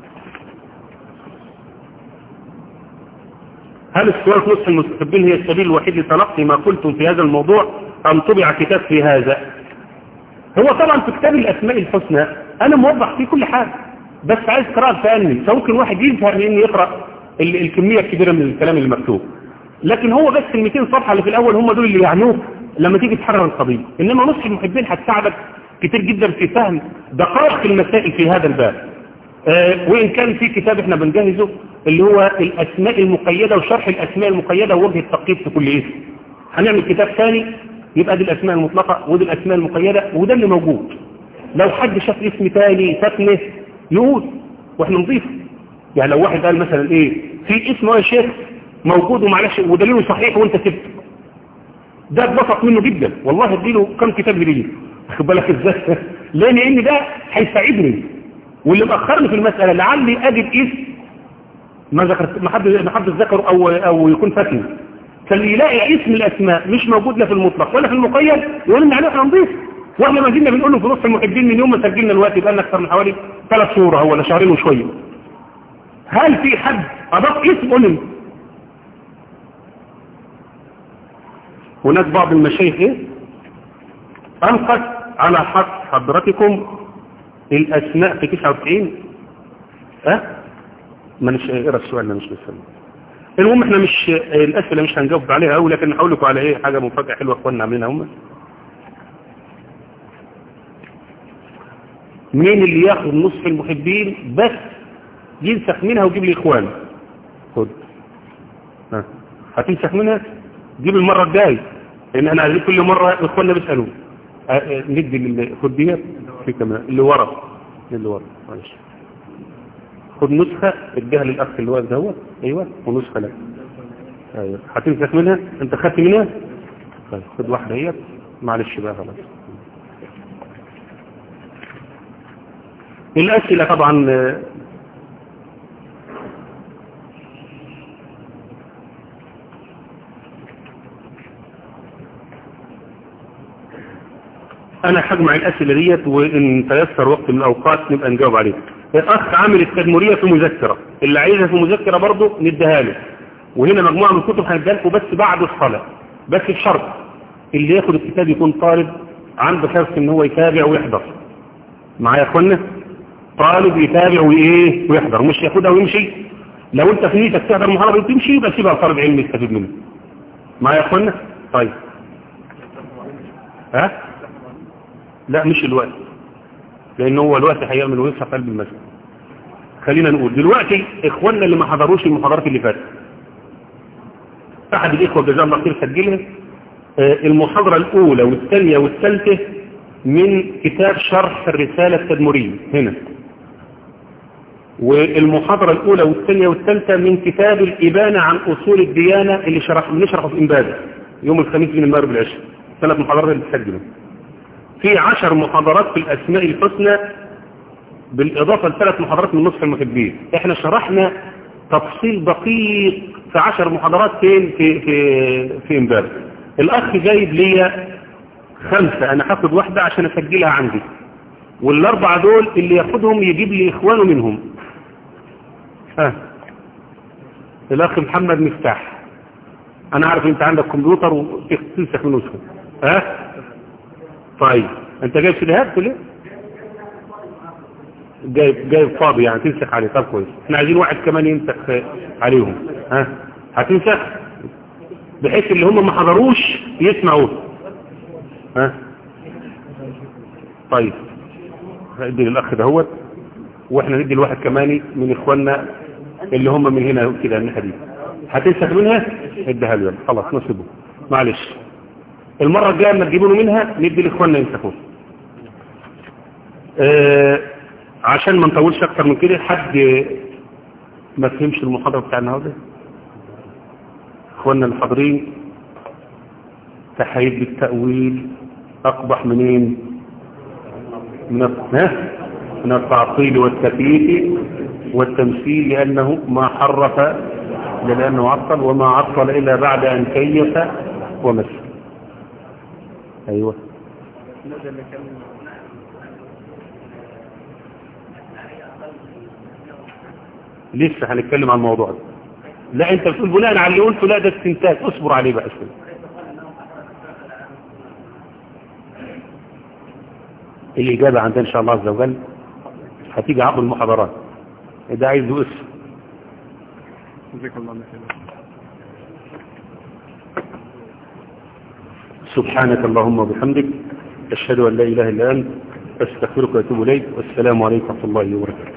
هل السؤال في نصف المستحبين هي السبيل الوحيد لتلقي ما قلتم في هذا الموضوع أم طبع كتاب في هذا هو طبعا في كتاب الاسماء الحسنى انا موضح فيه كل حاجه بس عايز قراءه فني فممكن واحد يفهم ان يقرا ال- الكميه الكبيره من الكلام اللي مكتوب لكن هو بس ال 200 صفحه اللي في الاول هم دول اللي يعنوك لما تيجي تحرر القضيه انما نص المحبين هتساعدك كتير جدا في فهم دقائق المسائل في هذا الباب آه، وإن كان في كتاب احنا بنجهزه اللي هو الأسماء المقيدة وشرح الأسماء المقيدة ووجه التقييد في كل اسم هنعمل كتاب ثاني يبقى دي الأسماء المطلقة ودي الأسماء المقيدة وده اللي موجود لو حد شاف اسم تاني سكنه يقول واحنا نضيفه يعني لو واحد قال مثلا ايه في اسم يا شيخ موجود ومعلش ودليله صحيح وانت سبته ده اتبسط منه جدا والله اديله كم كتاب جديد خد بالك ازاي ليه لان ده هيساعدني واللي مأخرني في المسألة لعلي أجد اسم ما ذكرت ما حد ما حد ذكره أو أو يكون فاتني فاللي يلاقي اسم الأسماء مش موجود لا في المطلق ولا في المقيد يقول لنا عليه احنا نضيف واحنا ما زلنا بنقول له في نص المحبين من يوم ما سجلنا الوقت يبقى لنا اكثر من حوالي ثلاث شهور أو ولا شهرين وشويه هل في حد أضاف اسم قول لي هناك بعض المشايخ ايه أنقذ على حق حضرتكم الأسماء في 99 أه؟ ما نش اقرا السؤال ده مش بسمع المهم احنا مش الأسئلة مش هنجاوب عليها قوي لكن هقول لكم على ايه حاجة مفاجأة حلوة اخواننا عاملينها هم مين اللي ياخد نصف المحبين بس ينسخ منها ويجيب لي اخوانه خد ها هتنسخ منها جيب المرة الجاية لان انا عايزين كل مرة اخواننا بيسألوا اه، اه، ندي اللي خد ديت في كمان اللي ورا اللي ورا معلش خد نسخة اديها للاخ اللي واقف دوت ايوه ونسخة لك ايوه هتنسخ منها انت خدت منها طيب خد واحدة اهيت معلش بقى خلاص الأسئلة طبعا اه، انا هجمع الاسئله ديت وان تيسر وقت من الاوقات نبقى نجاوب عليها الاخ عامل التدمريه في مذكره اللي عايزها في مذكره برضه نديها له وهنا مجموعه من الكتب هنديها لكم بس بعد الصلاه بس بشرط اللي ياخد الكتاب يكون طالب عنده حرص ان هو يتابع ويحضر معايا يا اخوانا طالب يتابع وايه ويحضر مش ياخدها ويمشي لو انت في نيتك تحضر محاضره وتمشي يبقى سيبها لطالب علم يستفيد منه معايا يا اخوانا طيب ها لا مش الوقت لان هو الوقت هيعمل ويصحى في قلب المسجد خلينا نقول دلوقتي اخواننا اللي ما حضروش المحاضرات اللي فاتت احد الاخوه جزاه الله خير سجلها آه، المحاضره الاولى والثانيه والثالثه من كتاب شرح الرساله التدمريه هنا والمحاضره الاولى والثانيه والثالثه من كتاب الابانه عن اصول الديانه اللي شرح بنشرحه في امبابه يوم الخميس من المغرب العشاء ثلاث محاضرات اللي بتسجلوا في عشر محاضرات في الأسماء الحسنى بالإضافة لثلاث محاضرات من نصف المحبين احنا شرحنا تفصيل دقيق في عشر محاضرات فين في في في امبارح الأخ جايب لي خمسة أنا هاخد واحدة عشان أسجلها عندي والأربعة دول اللي ياخدهم يجيب لي إخوانه منهم ها الأخ محمد مفتاح أنا عارف أنت عندك كمبيوتر وتنسخ من نسخه ها طيب انت جايب شهادات ليه جايب جايب فاضي يعني تنسخ عليه طب كويس احنا عايزين واحد كمان ينسخ عليهم ها هتنسخ بحيث اللي هم ما حضروش يسمعوه ها طيب ندي للاخ دهوت واحنا ندي لواحد كمان من اخواننا اللي هم من هنا كده الناحيه دي هتنسخ منها اديها له خلاص نصيبه معلش المرة الجاية لما تجيبونه منها ندي لاخواننا ينسخوه آه عشان ما نطولش اكتر من كده حد ما فهمش المحاضرة بتاع النهارده اخواننا الحاضرين تحيد بالتأويل اقبح منين من ها من التعطيل والتكييف والتمثيل لأنه ما حرف لأنه عطل وما عطل إلا بعد أن كيف ومثل ايوه لسه هنتكلم عن الموضوع ده لا انت بتقول بناء على اللي قلته لا ده استنتاج اصبر عليه بقى شويه الإجابة عندنا إن شاء الله عز وجل هتيجي عقب المحاضرات ده عايز له اسم جزاك الله خير سبحانك اللهم وبحمدك أشهد أن لا إله إلا أنت أستغفرك وأتوب إليك والسلام عليكم ورحمة الله وبركاته